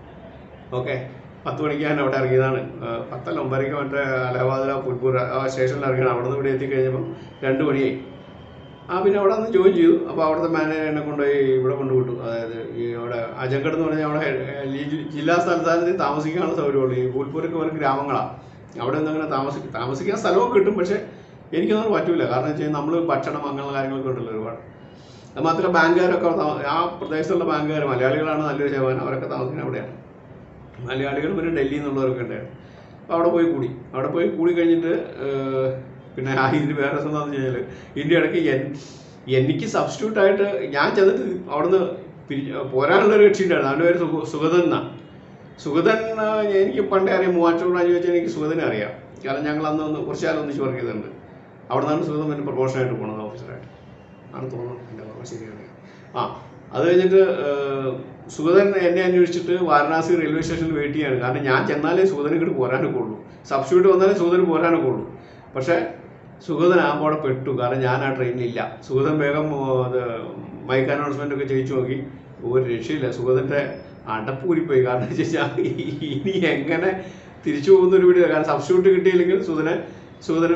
ഓക്കെ പത്ത് മണിക്ക് ഞാൻ അവിടെ ഇറങ്ങിയതാണ് ഏഹ് പത്തല്ല ഒമ്പതരയ്ക്ക് മറ്റേ അലഹാബാദിലെ ഫുൽപൂർ ആ സ്റ്റേഷനിൽ ഇറങ്ങിയാണ് അവിടെ നിന്ന് ഇവിടെ എത്തിക്കഴിഞ്ഞപ്പം രണ്ട് മണിയായി ആ പിന്നെ അവിടെ നിന്ന് ജോയിൻ ചെയ്തു അപ്പോൾ അവിടുത്തെ മാനേജർ എന്നെ കൊണ്ടുപോയി ഇവിടെ കൊണ്ടുവിട്ടു അതായത് ഈ അവിടെ അജങ്കഡ് എന്ന് പറഞ്ഞാൽ അവിടെ ഈ ജില്ലാ സ്ഥലത്താനത്തിൽ താമസിക്കാനുള്ള സൗകര്യമുള്ളൂ ഈ ഫുൽപൂരൊക്കെ ഒരു ഗ്രാമങ്ങളാണ് അവിടെ നിന്ന് അങ്ങനെ താമസിക്കും താമസിക്കാൻ സ്ഥലമൊക്കെ കിട്ടും പക്ഷേ എനിക്കൊന്നും പറ്റൂല കാരണം വെച്ച് കഴിഞ്ഞാൽ നമ്മൾ ഭക്ഷണം അങ്ങനെയുള്ള കാര്യങ്ങളൊക്കെ ഉണ്ടല്ലോ ഒരുപാട് അത് മാത്രമല്ല ബാങ്കുകാരൊക്കെ താ- ആ പ്രദേശത്തുള്ള ബാങ്കുകാർ മലയാളികളാണ് നല്ലൊരു ശതമാനം അവരൊക്കെ താമസിക്കുന്നത് അവിടെയാണ് മലയാളികൾ പിന്നെ ഡൽഹിയിൽ നിന്നുള്ളവരൊക്കെ ഉണ്ടായിരുന്നു അപ്പോൾ അവിടെ പോയി കൂടി അവിടെ പോയി കൂടി കഴിഞ്ഞിട്ട് ഏഹ്, പിന്നെ ആ ഇതിന് വേറെ രസം എന്താണെന്ന് വെച്ച് കഴിഞ്ഞാൽ ഇതിൻ്റെ ഇടയ്ക്ക് എൻ എനിക്ക് സബ്സ്റ്റിറ്റ്യൂട്ട് ആയിട്ട് ഞാൻ ചെന്നിട്ട് അവിടുന്ന് പിരി പോരാനുള്ള ഒരു കക്ഷി ഉണ്ടായിരുന്നു അവൻ്റെ പേര് സുഗ സുഗതൻ എന്നാണ് സുഗതൻ ആ, എനിക്ക് പണ്ടേ അറിയാം മൂവാറ്റൂർ ബ്രാഞ്ച് വെച്ചാൽ എനിക്ക് സുഗതനെ അറിയാം കാരണം ഞങ്ങൾ അന്ന് ഒന്ന് കുറച്ച് കാലം ഒന്നിച്ച് വർക്ക് ചെയ്തിട്ടുണ്ട് അവിടെ നിന്നാണ് സുഗതൻ പിന്നെ പ്രൊമോഷനായിട്ട് പോകുന്നത് ഓഫീസറായിട്ട് ആണ് തോന്നുന്നു എൻ്റെ ഓർമ്മ ശരിയാണ് ആ അത് കഴിഞ്ഞിട്ട് ഏഹ്, സുഗതൻ എന്നെ അന്വേഷിച്ചിട്ട് വാരണാസി റെയിൽവേ സ്റ്റേഷനിൽ വെയിറ്റ് ചെയ്യാണ് കാരണം ഞാൻ ചെന്നാലേ സുഗതൻ ഇങ്ങോട്ട് പോരാനൊക്കെ ഉള്ളൂ സബ്സ്റ്റിറ്റ്യൂട്ട് വന്നാലേ സുഗതന് പോരാനൊക്കെ ഉള്ളൂ പക്ഷേ സുഗതൻ ആ അവിടെ പെട്ടു കാരണം ഞാൻ ആ ട്രെയിനിലില്ല സുഗതൻ വേഗം ഓ, അത് മൈക്ക് അനൗൺസ്മെന്റ് ഒക്കെ ചെയ്യിച്ചു നോക്കി ഒരു രക്ഷയില്ല സുഗതന്റെ അടപ്പൂരിപ്പോയി കാരണം എന്ന് വെച്ച് കഴിഞ്ഞാൽ ഇനി എങ്ങനെ തിരിച്ചു പോകുന്ന ഒരു വീഡിയോ കാരണം സബ്സ്റ്റിറ്റ്യൂട്ട് കിട്ടിയില്ലെങ്കിൽ സുഗതനെ സുഗതനെ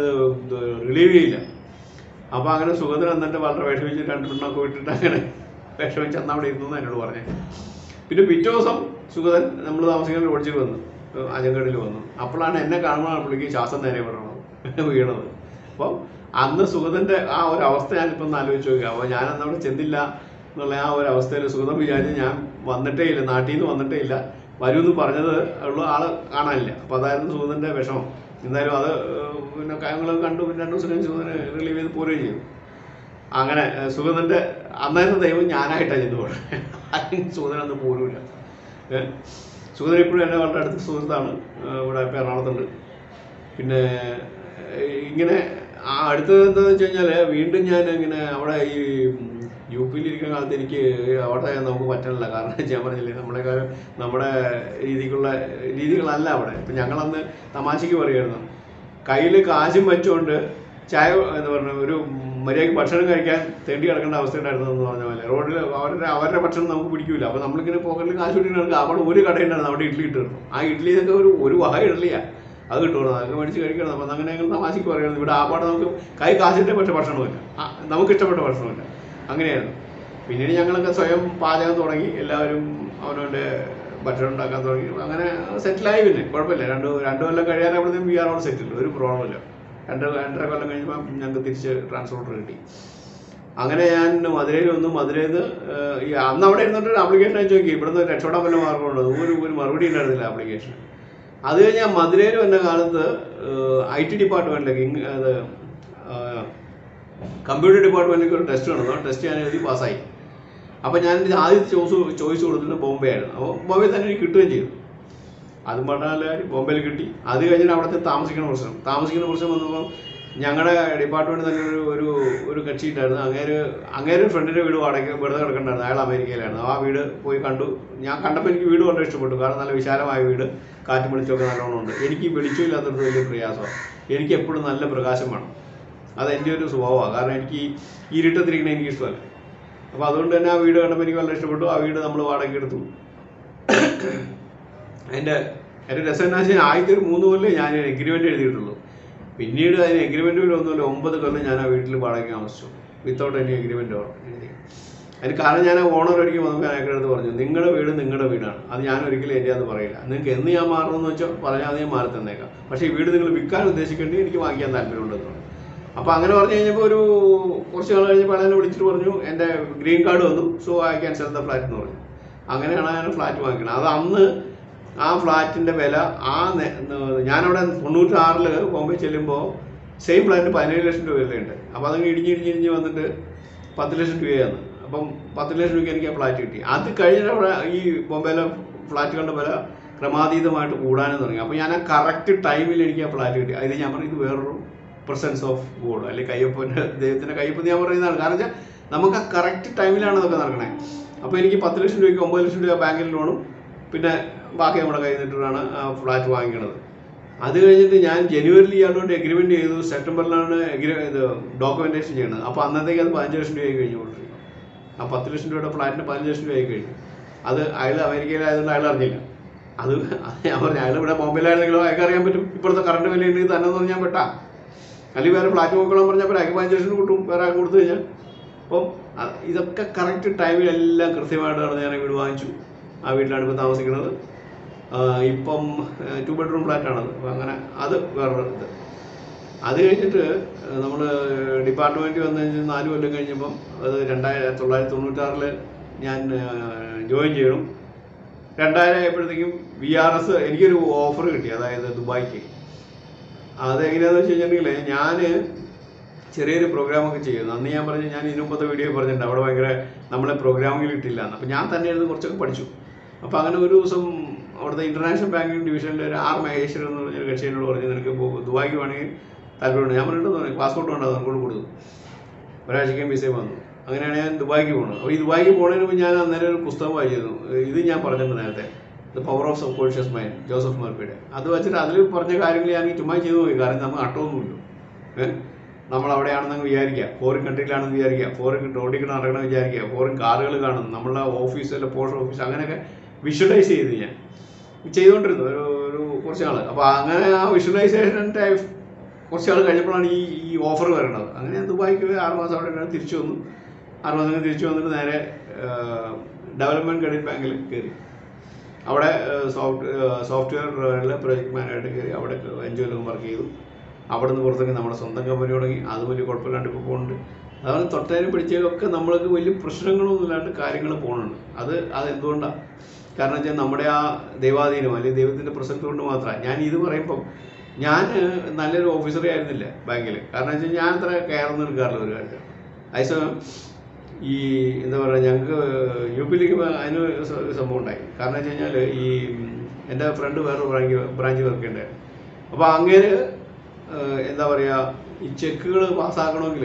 റിലീവ് ചെയ്യില്ല അപ്പോൾ അങ്ങനെ സുഗതൻ എന്നിട്ട് വളരെ വിഷമിച്ച് രണ്ട് പെണ്ണൊക്കെ വിട്ടിട്ട് അങ്ങനെ വിഷമിച്ച് അന്ന് അവിടെ ഇരുന്നു എന്നോട് പറഞ്ഞേ പിന്നെ പിറ്റേ ദിവസം സുഗതൻ നമ്മൾ താമസിക്കുന്ന ഓടിച്ചിട്ട് വന്നു അജങ്കടിൽ വന്നു അപ്പോഴാണ് എന്നെ കാണുമ്പോൾ പുള്ളിക്ക് ശ്വാസം നേരെ വിടണത് വീണത് അപ്പം അന്ന് സുഗതന്റെ ആ ഒരു അവസ്ഥ ഞാനിപ്പം ഒന്ന് ആലോചിച്ച് നോക്കുക അപ്പോൾ ഞാൻ അന്ന് അവിടെ ചെന്നില്ല എന്നുള്ള ആ ഒരു അവസ്ഥയിൽ സുഗതം വിചാരിച്ച് ഞാൻ വന്നിട്ടേ ഇല്ല നാട്ടിൽ നിന്ന് വന്നിട്ടേ ഇല്ല വരുമെന്ന് പറഞ്ഞത് ഉള്ള ആള് കാണാനില്ല അപ്പോൾ അതായിരുന്നു സുഗതന്റെ വിഷമം എന്തായാലും അത് ഏഹ്, പിന്നെ ഞങ്ങൾ കണ്ടു പിന്നെ രണ്ട് ദിവസം കഴിഞ്ഞ് സുഗതനെ റിലീവ് ചെയ്ത് പോരുകയും ചെയ്തു അങ്ങനെ ഏഹ്, സുഗതന്റെ അന്നേരത്തെ ദൈവം ഞാനായിട്ടാണ് ചെന്ന് പോകുന്നത് സുഗതൻ അന്ന് പോരുമില്ല ഏഹ്, സുഗതൻ ഇപ്പോഴും എന്നെ വളരെ അടുത്ത സുഹൃത്താണ് ഏഹ്, ഇവിടെ ഇപ്പം എറണാകുളത്തുണ്ട് പിന്നെ ഏഹ്, ഇങ്ങനെ ആ അടുത്തത് എന്താണെന്ന് വെച്ച് കഴിഞ്ഞാൽ വീണ്ടും ഞാൻ ഇങ്ങനെ അവിടെ ഈ യു പിയിൽ ഇരിക്കുന്ന കാലത്ത് എനിക്ക് അവിടെ നമുക്ക് പറ്റണില്ല കാരണം ഞാൻ പറഞ്ഞില്ലേ നമ്മളെ കാലം നമ്മുടെ രീതിക്കുള്ള രീതികളല്ല അവിടെ ഇപ്പം ഞങ്ങളന്ന് തമാശയ്ക്ക് പറയുമായിരുന്നു കയ്യിൽ കാശും വെച്ചുകൊണ്ട് ചായ എന്ന് പറഞ്ഞ ഒരു മര്യാദയ്ക്ക് ഭക്ഷണം കഴിക്കാൻ തേണ്ടി കിടക്കേണ്ട അവസ്ഥ ഉണ്ടായിരുന്നു എന്ന് പറഞ്ഞ പോലെ റോഡിൽ അവരുടെ അവരുടെ ഭക്ഷണം നമുക്ക് പിടിക്കില്ല അപ്പോൾ നമ്മളിങ്ങനെ പോക്കറ്റിൽ കാശ് കിട്ടിയിട്ട് അവിടെ ഒരു കടയുണ്ടായിരുന്നു അവിടെ ഇഡ്ഡലി കിട്ടുന്നു ആ ഇഡ്ഡലിയൊക്കെ ഒരു ഒരു വഹ ഇഡ്ഡലിയാ അത് കിട്ടുമല്ലോ അതൊക്കെ മേടിച്ച് കഴിക്കണം അപ്പം അങ്ങനെ ഞങ്ങൾ തമാശയ്ക്ക് പറയുന്നത് ഇവിടെ ആപ്പാട് നമുക്ക് കൈ കാശിൻ്റെ പക്ഷേ ഭക്ഷണമില്ല ആ, നമുക്ക് ഇഷ്ടപ്പെട്ട ഭക്ഷണമില്ല അങ്ങനെയായിരുന്നു പിന്നീട് ഞങ്ങളൊക്കെ സ്വയം പാചകം തുടങ്ങി എല്ലാവരും അവനവൻ്റെ ഭക്ഷണം ഉണ്ടാക്കാൻ തുടങ്ങി അങ്ങനെ സെറ്റിലായി പിന്നെ കുഴപ്പമില്ല രണ്ട് രണ്ട് കൊല്ലം കഴിയാനാകുമ്പോഴത്തേക്കും വി ആർ ഓൾ സെറ്റിൽ ഒരു പ്രോബ്ലം ഇല്ല രണ്ട് രണ്ടര കൊല്ലം കഴിഞ്ഞപ്പോൾ ഞങ്ങൾക്ക് തിരിച്ച് ട്രാൻസ്പോർട്ടർ കിട്ടി അങ്ങനെ ഞാൻ മധുരയിൽ വന്നു മധുരയിൽ നിന്ന് ഈ അന്ന് അവിടെ ഇരുന്നിട്ട് ഒരു ആപ്ലിക്കേഷൻ അയച്ചു നോക്കി ഇവിടുന്ന് രക്ഷപ്പെടാൻ വല്ല മാർഗമുണ്ടോ ഒരു ഒരു മറുപടി ഉണ്ടായിരുന്നില്ല ആപ്ലിക്കേഷൻ അത് കഴിഞ്ഞ് ഞാൻ മധുരയിൽ വന്ന കാലത്ത് ഐ ടി ഡിപ്പാർട്ട്മെൻറ്റിലേക്ക് ഇങ് അത് കമ്പ്യൂട്ടർ ഡിപ്പാർട്ട്മെൻറ്റിലേക്ക് ഒരു ടെസ്റ്റ് നടന്നു ആ ടെസ്റ്റ് ഞാൻ എഴുതി പാസ്സായി അപ്പോൾ ഞാൻ എൻ്റെ ആദ്യത്തെ ചോയ്സ് ചോയ്സ് കൊടുത്തിട്ട് ബോംബെ ആയിരുന്നു അപ്പോൾ ബോംബെ തന്നെ എനിക്ക് കിട്ടുകയും ചെയ്തു അതും പറഞ്ഞാൽ ബോംബെയിൽ കിട്ടി അത് കഴിഞ്ഞിട്ട് അവിടുത്തെ താമസിക്കുന്ന പ്രശ്നം താമസിക്കുന്ന പ്രശ്നം വന്നപ്പോൾ ഞങ്ങളുടെ ഡിപ്പാർട്ട്മെന്റ് തന്നെ ഒരു ഒരു ഒരു കക്ഷി ഉണ്ടായിരുന്നു അങ്ങേര് അങ്ങേര് ഫ്രണ്ടിന്റെ വീട് വാടക വെറുതെ കിടക്കണ്ടായിരുന്നു അയാൾ അമേരിക്കയിലായിരുന്നു ആ വീട് പോയി കണ്ടു ഞാൻ കണ്ടപ്പോൾ എനിക്ക് വീട് വളരെ ഇഷ്ടപ്പെട്ടു കാരണം നല്ല വിശാലമായ വീട് കാറ്റും വെളിച്ചമൊക്കെ നല്ലോണം ഉണ്ട് എനിക്ക് ഈ വെളിച്ചമില്ലാത്തത് വലിയ പ്രയാസമാണ് എനിക്ക് എപ്പോഴും നല്ല പ്രകാശം വേണം അത് എൻ്റെ ഒരു സ്വഭാവമാണ് കാരണം എനിക്ക് ഈ ഇരുട്ടത്തിരിക്കണ എനിക്ക് ഇഷ്ടമല്ല അപ്പോൾ അതുകൊണ്ട് തന്നെ ആ വീട് കണ്ടപ്പോൾ എനിക്ക് വളരെ ഇഷ്ടപ്പെട്ടു ആ വീട് നമ്മൾ വാടക എടുത്തു അതിൻ്റെ എൻ്റെ രസനാശി ആദ്യത്തെ ഒരു മൂന്ന് കൊല്ലം ഞാൻ എഗ്രിമെൻ്റ് എഴുതിയിട്ടുള്ളൂ പിന്നീട് അതിന് എഗ്രിമെൻ്റ് ഒന്നുമില്ല ഒമ്പത് കൊല്ലം ഞാൻ ആ വീട്ടിൽ വാടക താമസിച്ചു വിത്തൗട്ട് എനി എഗ്രിമെൻ്റ് എഴുതി അതിന് കാരണം ഞാൻ ഓണർ ഒരിക്കൽ വന്നപ്പോൾ അയാളുടെ അടുത്ത് പറഞ്ഞു നിങ്ങളുടെ വീട് നിങ്ങളുടെ വീടാണ് അത് ഞാൻ ഒരിക്കലും എൻ്റെ അത് പറയില്ല നിങ്ങൾക്ക് എന്ന് ഞാൻ മാറണമെന്ന് വെച്ചാൽ പറഞ്ഞാൽ അത് ഞാൻ മാറി തന്നേക്കാം പക്ഷേ ഈ വീട് നിങ്ങൾ വിൽക്കാൻ ഉദ്ദേശിക്കേണ്ടി എനിക്ക് വാങ്ങിക്കാൻ താല്പര്യമുണ്ടെന്ന് പറഞ്ഞു അപ്പോൾ അങ്ങനെ പറഞ്ഞു കഴിഞ്ഞപ്പോൾ ഒരു കുറച്ച് നാൾ കഴിഞ്ഞപ്പോൾ അയാൾ എന്നെ വിളിച്ചിട്ട് പറഞ്ഞു എൻ്റെ ഗ്രീൻ കാർഡ് വന്നു so I can sell the flat എന്ന് പറഞ്ഞു അങ്ങനെയാണ് ഞാൻ ഫ്ലാറ്റ് വാങ്ങിക്കുന്നത് അത് അന്ന് ആ ഫ്ലാറ്റിൻ്റെ വില ആ നേ- ന- ഞാനവിടെ തൊണ്ണൂറ്റാറിൽ ബോംബെ ചെല്ലുമ്പോൾ സെയിം ഫ്ലാറ്റിന് പതിനേഴ് ലക്ഷം രൂപ വിലയുണ്ട് അപ്പോൾ അതങ്ങ് ഇടിഞ്ഞ് ഇടിഞ്ഞ് ഇടിഞ്ഞ് വന്നിട്ട് പത്ത് ലക്ഷം രൂപയാണ് അപ്പം പത്ത് ലക്ഷം രൂപയ്ക്ക് എനിക്ക് ആ ഫ്ലാറ്റ് കിട്ടി അത് കഴിഞ്ഞിട്ട് അവിടെ ഈ ബോംബെയിലെ ഫ്ലാറ്റുകളുടെ വില ക്രമാതീതമായിട്ട് കൂടാനും തുടങ്ങി അപ്പോൾ ഞാൻ ആ കറക്റ്റ് ടൈമിൽ എനിക്ക് ആ ഫ്ലാറ്റ് കിട്ടി അത് ഞാൻ പറഞ്ഞു ഇത് വേറൊരു പ്രസൻസ് ഓഫ് ഗോഡ് അല്ലെങ്കിൽ കയ്യൊപ്പൻ്റെ ദൈവത്തിൻ്റെ കയ്യൊപ്പ് ഞാൻ പറയുന്നതാണ് കാരണം വെച്ചാൽ നമുക്ക് ആ കറക്റ്റ് ടൈമിലാണ് അതൊക്കെ നടക്കണേ അപ്പോൾ എനിക്ക് പത്ത് ലക്ഷം രൂപയ്ക്ക് ഒമ്പത് ലക്ഷം രൂപ ബാങ്കിൽ ലോണും പിന്നെ ബാക്കി നമ്മുടെ കയ്യിൽ നിന്നിട്ടാണ് ആ ഫ്ലാറ്റ് വാങ്ങിക്കണത് അത് കഴിഞ്ഞിട്ട് ഞാൻ ജനുവരിയിൽ ഇയാളോട് എഗ്രിമെന്റ് ചെയ്തു സെപ്റ്റംബറിലാണ് എഗ്രി ഇത് ഡോക്യുമെന്റേഷൻ ചെയ്യുന്നത് അപ്പോൾ അന്നത്തേക്ക് അത് പതിനഞ്ച് ലക്ഷം രൂപയായി കഴിഞ്ഞു ഓൾറെഡി ആ പത്ത് ലക്ഷം രൂപയുടെ ഫ്ലാറ്റിന് പതിനഞ്ച് ലക്ഷം രൂപയായി കഴിഞ്ഞു അത് അയാൾ അമേരിക്കയിലായതുകൊണ്ട് അയാൾ അറിഞ്ഞില്ല അത് ഞാൻ പറഞ്ഞു അയാൾ ഇവിടെ ബോംബെയിലായിരുന്നെങ്കിലും അയാൾക്ക് അറിയാൻ പറ്റും ഇപ്പോഴത്തെ കറണ്ട് വില ഉണ്ടെങ്കിൽ തന്നെ എന്ന് പറഞ്ഞാൽ പെട്ടാ അല്ലെങ്കിൽ വേറെ ഫ്ലാറ്റ് നോക്കണം പറഞ്ഞപ്പോൾ അയാൾക്ക് പതിനഞ്ച് ലക്ഷം കിട്ടും വേറെ ആൾക്ക് കൊടുത്തു കഴിഞ്ഞാൽ അപ്പം അ- ഇതൊക്കെ കറക്റ്റ് ടൈമിലെല്ലാം കൃത്യമായിട്ട് നടന്ന് ഞാൻ വീട് വാങ്ങിച്ചു ആ വീട്ടിലാണ് ഇപ്പോൾ താമസിക്കുന്നത് ആ, ഇപ്പം ടു ബെഡ്റൂം ഫ്ലാറ്റാണത് അപ്പം അങ്ങനെ അത് വേറൊരു ഇത് അത് കഴിഞ്ഞിട്ട് നമ്മൾ ഡിപ്പാർട്ട്മെൻറ്റ് വന്നു കഴിഞ്ഞ് നാല് കൊല്ലം കഴിഞ്ഞപ്പം അത് രണ്ടായിരത്തി തൊള്ളായിരത്തി തൊണ്ണൂറ്റാറിൽ ഞാൻ ജോയിൻ ചെയ്യണം രണ്ടായിരം ആയപ്പോഴത്തേക്കും വി ആർ എസ് എനിക്കൊരു ഓഫർ കിട്ടി അതായത് ദുബായിക്ക് അതെങ്ങനെയാണെന്ന് വെച്ച് കഴിഞ്ഞിട്ടുണ്ടെങ്കിൽ ഞാൻ ചെറിയൊരു പ്രോഗ്രാമൊക്കെ ചെയ്യുന്നു അന്ന് ഞാൻ പറഞ്ഞു ഞാൻ ഇതിനു മുമ്പത്തെ വീഡിയോ പറഞ്ഞിട്ടുണ്ട് അവിടെ ഭയങ്കര നമ്മളെ പ്രോഗ്രാമിങ്ങിൽ ഇട്ടില്ല എന്ന് അപ്പോൾ ഞാൻ തന്നെ ഇരുന്ന് കുറച്ചൊക്കെ പഠിച്ചു അപ്പോൾ അങ്ങനെ ഒരു ദിവസം അവിടുത്തെ ഇന്റർനാഷണൽ ബാങ്കിങ് ഡിവിഷനിൽ ഒരു ആർ മഹേശ്വരൻ എന്ന് പറഞ്ഞൊരു കക്ഷി എന്നോട് പറഞ്ഞു നിനക്ക് ഇപ്പോൾ ദുബായിക്ക് വേണമെങ്കിൽ താല്പര്യമുണ്ട് ഞാൻ പറഞ്ഞിട്ട് പാസ്പോർട്ട് വേണ്ട അതുകൊണ്ട് കൊടുത്തു ഒരാഴ്ചയ്ക്കും വിസയും വന്നു അങ്ങനെയാണ് ഞാൻ ദുബായിക്ക് പോകുന്നത് അപ്പോൾ ഈ ദുബായിക്ക് പോകുന്നതിന് മുമ്പ് ഞാൻ അന്നേരം ഒരു പുസ്തകം വായിച്ചിരുന്നു ഇത് ഞാൻ പറഞ്ഞിട്ടുണ്ട് നേരത്തെ the power of subconscious mind Joseph മർപ്പിയുടെ അത് വെച്ചിട്ട് അതിൽ പറഞ്ഞ കാര്യങ്ങൾ ഞാൻ ചുമ്മാ ചെയ്തു നോക്കി കാരണം നമുക്ക് അട്ടമൊന്നുമില്ല ഏഹ് നമ്മൾ അവിടെയാണെന്ന് വിചാരിക്കുക ഫോറിൻ കൺട്രിയിലാണെന്ന് വിചാരിക്കുക ഫോറിൻ റോഡിൽ കൂടെ നടക്കണം വിചാരിക്കുക ഫോറിൻ കാറുകൾ കാണും നമ്മളുടെ ഓഫീസ് അല്ല പോസ്റ്റ് ഓഫീസ് അങ്ങനെയൊക്കെ വിഷ്വലൈസ് ചെയ്തു ഞാൻ ചെയ്തുകൊണ്ടിരുന്നു ഒരു ഒരു കുറച്ച് നാൾ അപ്പോൾ അങ്ങനെ ആ വിഷ്വലൈസേഷൻ്റെ കുറച്ച് നാൾ കഴിഞ്ഞപ്പോഴാണ് ഈ ഈ ഓഫർ വരുന്നത് അങ്ങനെ ഞാൻ ദുബായിക്ക് പോയി ആറ് മാസം അവിടെ ഉണ്ടായിരുന്നു തിരിച്ചു വന്നു ആറ് മാസം കഴിഞ്ഞ് തിരിച്ചു വന്നിട്ട് നേരെ ഡെവലപ്മെൻറ്റ് ക്രെഡിറ്റ് ബാങ്കിൽ കയറി അവിടെ സോഫ്റ്റ് സോഫ്റ്റ്വെയറിലെ പ്രൊജക്ട് മാനേജറായിട്ട് കയറി അവിടെ എൻജോയിലും വർക്ക് ചെയ്തു അവിടെ നിന്ന് പുറത്തേക്ക് നമ്മുടെ സ്വന്തം കമ്പനി തുടങ്ങി അത് വലിയ കുഴപ്പമില്ലാണ്ട് ഇപ്പോൾ പോകുന്നുണ്ട് അതുപോലെ തൊട്ടതിനും പിടിച്ചതിലൊക്കെ നമ്മൾക്ക് വലിയ പ്രശ്നങ്ങളൊന്നും ഇല്ലാണ്ട് കാര്യങ്ങൾ പോകുന്നുണ്ട് അത് അത് എന്തുകൊണ്ടാണ് കാരണം വെച്ചാൽ നമ്മുടെ ആ ദൈവാധീനം അല്ലെങ്കിൽ ദൈവത്തിൻ്റെ പ്രസക്തി കൊണ്ട് മാത്രമാണ് ഞാൻ ഇത് പറയുമ്പം ഞാൻ നല്ലൊരു ഓഫീസറേ ആയിരുന്നില്ല ബാങ്കിൽ കാരണം വെച്ചാൽ ഞാൻ അത്ര കെയർ ഒന്നും എടുക്കാറില്ല ഒരു കാര്യത്തിൽ അതേസമയം ഈ എന്താ പറയുക ഞങ്ങൾക്ക് യു പിയിലേക്ക് അതിന് ഒരു സ- ഒരു സംഭവം ഉണ്ടായി കാരണം വെച്ച് കഴിഞ്ഞാൽ ഈ എൻ്റെ ഫ്രണ്ട് വേറെ ബ്രാഞ്ച് ബ്രാഞ്ച് വർക്ക് ഉണ്ടായിരുന്നു അപ്പോൾ അങ്ങേര് ഏഹ്, എന്താ പറയുക ഈ ചെക്കുകൾ പാസ്സാക്കണമെങ്കിൽ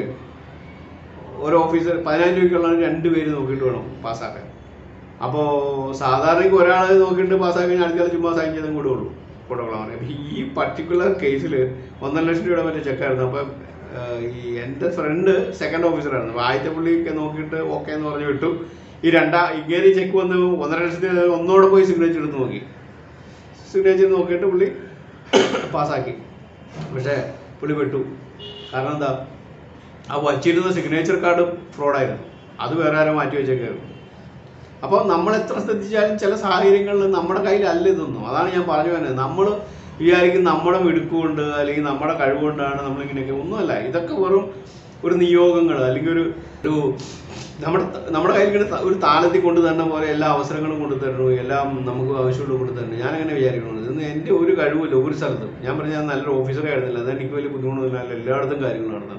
ഒരു ഓഫീസർ പതിനായിരം രൂപയ്ക്കുള്ള രണ്ട് പേര് നോക്കിയിട്ട് വേണം പാസ്സാക്കാൻ അപ്പോൾ സാധാരണയ്ക്ക് ഒരാൾ നോക്കിയിട്ട് പാസ്സാക്കി കഴിഞ്ഞാൽ അടുത്ത ആൾ ചുമ്മാ സൈൻ ചെയ്തും കൂടെ ഉള്ളൂ കൊണ്ടുകൊള്ളാൻ പറയും അപ്പോൾ ഈ പർട്ടിക്കുലർ കേസിൽ ഒന്നര ലക്ഷം രൂപയുടെ മറ്റേ ചെക്കായിരുന്നു അപ്പം ഈ എൻ്റെ ഫ്രണ്ട് സെക്കൻഡ് ഓഫീസറായിരുന്നു അപ്പോൾ ആദ്യത്തെ പുള്ളിയൊക്കെ നോക്കിയിട്ട് ഓക്കെ എന്ന് പറഞ്ഞു വിട്ടു ഈ രണ്ടാ ഇങ്ങനെ ചെക്ക് വന്ന് ഒന്നര ലക്ഷത്തിന് ഒന്നോടെ പോയി സിഗ്നേച്ചർ എടുത്ത് നോക്കി സിഗ്നേച്ചർ നോക്കിയിട്ട് പുള്ളി പാസ്സാക്കി പക്ഷേ പുള്ളി വിട്ടു കാരണം എന്താ ആ വച്ചിരുന്ന സിഗ്നേച്ചർ കാർഡ് ഫ്രോഡായിരുന്നു അത് വേറെ ആരോ മാറ്റി വെച്ചേക്കായിരുന്നു അപ്പോൾ നമ്മൾ എത്ര ശ്രദ്ധിച്ചാലും ചില സാഹചര്യങ്ങളിൽ നമ്മുടെ കയ്യിലല്ല ഇതൊന്നും അതാണ് ഞാൻ പറഞ്ഞു വരുന്നത് നമ്മൾ വിചാരിക്കും നമ്മുടെ മിടുക്കുകൊണ്ട് അല്ലെങ്കിൽ നമ്മുടെ കഴിവുകൊണ്ടാണ് നമ്മളിങ്ങനെയൊക്കെ ഒന്നുമല്ല ഇതൊക്കെ വെറും ഒരു നിയോഗങ്ങൾ അല്ലെങ്കിൽ ഒരു ഒരു നമ്മുടെ നമ്മുടെ കയ്യിൽ ഇങ്ങനെ ത- ഒരു താളത്തിൽ കൊണ്ട് തരുന്ന പോലെ എല്ലാ അവസരങ്ങളും കൊണ്ട് തരണു എല്ലാം നമുക്ക് ആവശ്യമുള്ള കൊണ്ട് തരണം ഞാൻ അങ്ങനെ വിചാരിക്കണം ഇതൊന്നും എൻ്റെ ഒരു കഴിവില്ല ഒരു സ്ഥലത്തും ഞാൻ പറഞ്ഞ ഞാൻ നല്ലൊരു ഓഫീസറെ ആയിരുന്നില്ല അത് എനിക്ക് വലിയ ബുദ്ധിമുട്ടൊന്നുമില്ല എല്ലായിടത്തും കാര്യങ്ങൾ നടന്നത്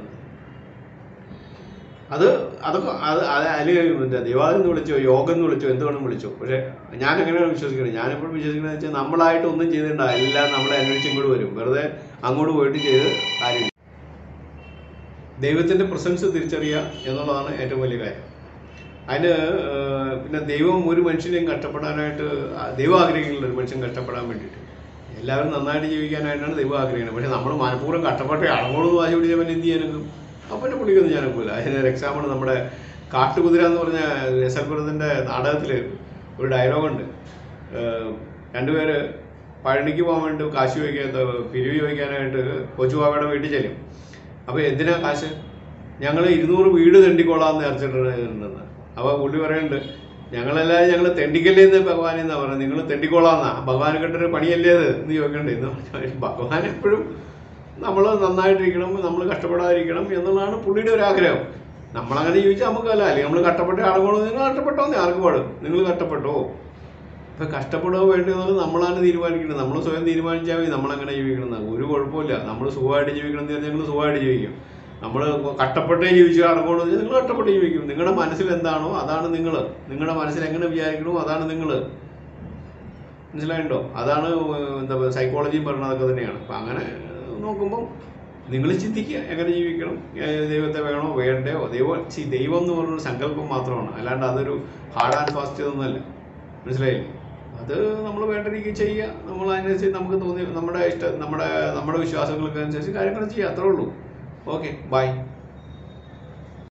അത് അതൊക്കെ അത് അത് അതിൽ എന്താ ദൈവാലയം എന്ന് വിളിച്ചോ യോഗം എന്ന് വിളിച്ചോ എന്ത് വേണം വിളിച്ചോ പക്ഷേ ഞാൻ എങ്ങനെയാണ് വിശ്വസിക്കുന്നത് ഞാനെപ്പോഴും വിശ്വസിക്കുന്നത് വെച്ചാൽ നമ്മളായിട്ട് ഒന്നും ചെയ്തിട്ടുണ്ട എല്ലാം നമ്മളെ അന്വേഷിച്ച് ഇങ്ങോട്ട് വരും വെറുതെ അങ്ങോട്ട് പോയിട്ട് ചെയ്ത് കാര്യമില്ല ദൈവത്തിൻ്റെ പ്രസൻസ് തിരിച്ചറിയുക എന്നുള്ളതാണ് ഏറ്റവും വലിയ കാര്യം അതിന് ഏഹ്, പിന്നെ ദൈവം ഒരു മനുഷ്യനെയും കഷ്ടപ്പെടാനായിട്ട് ആ, ദൈവം ആഗ്രഹിക്കുന്നില്ല ഒരു മനുഷ്യൻ കഷ്ടപ്പെടാൻ വേണ്ടിയിട്ട് എല്ലാവരും നന്നായിട്ട് ജീവിക്കാനായിട്ടാണ് ദൈവം ആഗ്രഹിക്കുന്നത് പക്ഷെ നമ്മൾ മനഃപൂർവ്വം കഷ്ടപ്പെട്ട് അളങ്ങോട് വാശി പിടിച്ചാൽ പിന്നെ എന്ത് ചെയ്യാനൊക്കെ അപ്പം പുള്ളിക്കൊന്നും ഞാനൊക്കില്ല അതിനൊരു എക്സാമ്പിൾ നമ്മുടെ കാട്ടുകുതിര എന്ന് പറഞ്ഞ എസ് എൽ പുരത്തിൻ്റെ നാടകത്തിൽ ഒരു ഡയലോഗുണ്ട് ഏഹ്, രണ്ടുപേര് പഴനിക്ക് പോകാൻ വേണ്ടി കാശ് ചോദിക്കാൻ പിരിവ് ചോദിക്കാനായിട്ട് കൊച്ചുബാബയുടെ വീട്ടിൽ ചെല്ലും അപ്പോൾ എന്തിനാ കാശ് ഞങ്ങൾ ഇരുന്നൂറ് വീട് തെണ്ടിക്കോളാന്ന് നേർച്ചിട്ടുണ്ടെന്ന് അപ്പോൾ പുള്ളി പറയുന്നുണ്ട് ഞങ്ങളെല്ലാവരും ഞങ്ങൾ തെണ്ടിക്കല്ലേ എന്ന് ഭഗവാൻ എന്നാ പറയുന്നത് നിങ്ങൾ തെണ്ടിക്കോളാന്നാ ഭഗവാൻ കണ്ടൊരു പണിയല്ലേ അത് എന്ന് ചോദിക്കണ്ടേ എന്ന് പറഞ്ഞാൽ ഭഗവാൻ എപ്പോഴും നമ്മൾ നന്നായിട്ടിരിക്കണം നമ്മൾ കഷ്ടപ്പെടാതിരിക്കണം എന്നുള്ളതാണ് പുള്ളിയുടെ ഒരു ആഗ്രഹം നമ്മളങ്ങനെ ജീവിച്ചാൽ നമുക്കല്ല അല്ലെങ്കിൽ നമ്മൾ കഷ്ടപ്പെട്ട് ആളുകളോ നിങ്ങൾ കഷ്ടപ്പെട്ടോ ആർക്ക് പാടും നിങ്ങൾ കഷ്ടപ്പെട്ടോ ഇപ്പം കഷ്ടപ്പെടുക വേണ്ടതെന്നത് നമ്മളാണ് തീരുമാനിക്കുന്നത് നമ്മൾ സ്വയം തീരുമാനിച്ചാൽ മതി നമ്മളങ്ങനെ ജീവിക്കണം എന്ന്. ഒരു കുഴപ്പമില്ല നമ്മൾ സുഖമായിട്ട് ജീവിക്കണം എന്ന് പറഞ്ഞാൽ നിങ്ങൾ സുഖമായിട്ട് ജീവിക്കും നമ്മൾ കഷ്ടപ്പെട്ടേ ജീവിച്ചു നടക്കണമെന്ന് വെച്ചാൽ നിങ്ങൾ കഷ്ടപ്പെട്ട് ജീവിക്കും നിങ്ങളുടെ മനസ്സിൽ എന്താണോ അതാണ് നിങ്ങൾ നിങ്ങളുടെ മനസ്സിൽ എങ്ങനെ വിചാരിക്കണോ അതാണ് നിങ്ങൾ മനസ്സിലായിട്ടുണ്ടോ അതാണ് എന്താ പറയുക സൈക്കോളജിയും പറയുന്നതൊക്കെ തന്നെയാണ് അപ്പം അങ്ങനെ നോക്കുമ്പം നിങ്ങൾ ചിന്തിക്കുക എങ്ങനെ ജീവിക്കണം ഏ, ദൈവത്തെ വേണോ വേണ്ടയോ ദൈവം സി ദൈവം എന്ന് പറഞ്ഞൊരു സങ്കല്പം മാത്രമാണ് അല്ലാണ്ട് അതൊരു ഹാർഡ് ആൻഡ് ഫാസ്റ്റ് ഇതൊന്നുമല്ല മനസ്സിലായില്ലേ അത് നമ്മൾ വേണ്ട രീതിയിൽ ചെയ്യുക നമ്മൾ അതിനനുസരിച്ച് നമുക്ക് തോന്നി നമ്മുടെ ഇഷ്ട നമ്മുടെ നമ്മുടെ വിശ്വാസങ്ങൾക്ക് അനുസരിച്ച് കാര്യങ്ങൾ ചെയ്യുക അത്രേ ഉള്ളൂ ഓക്കെ ബൈ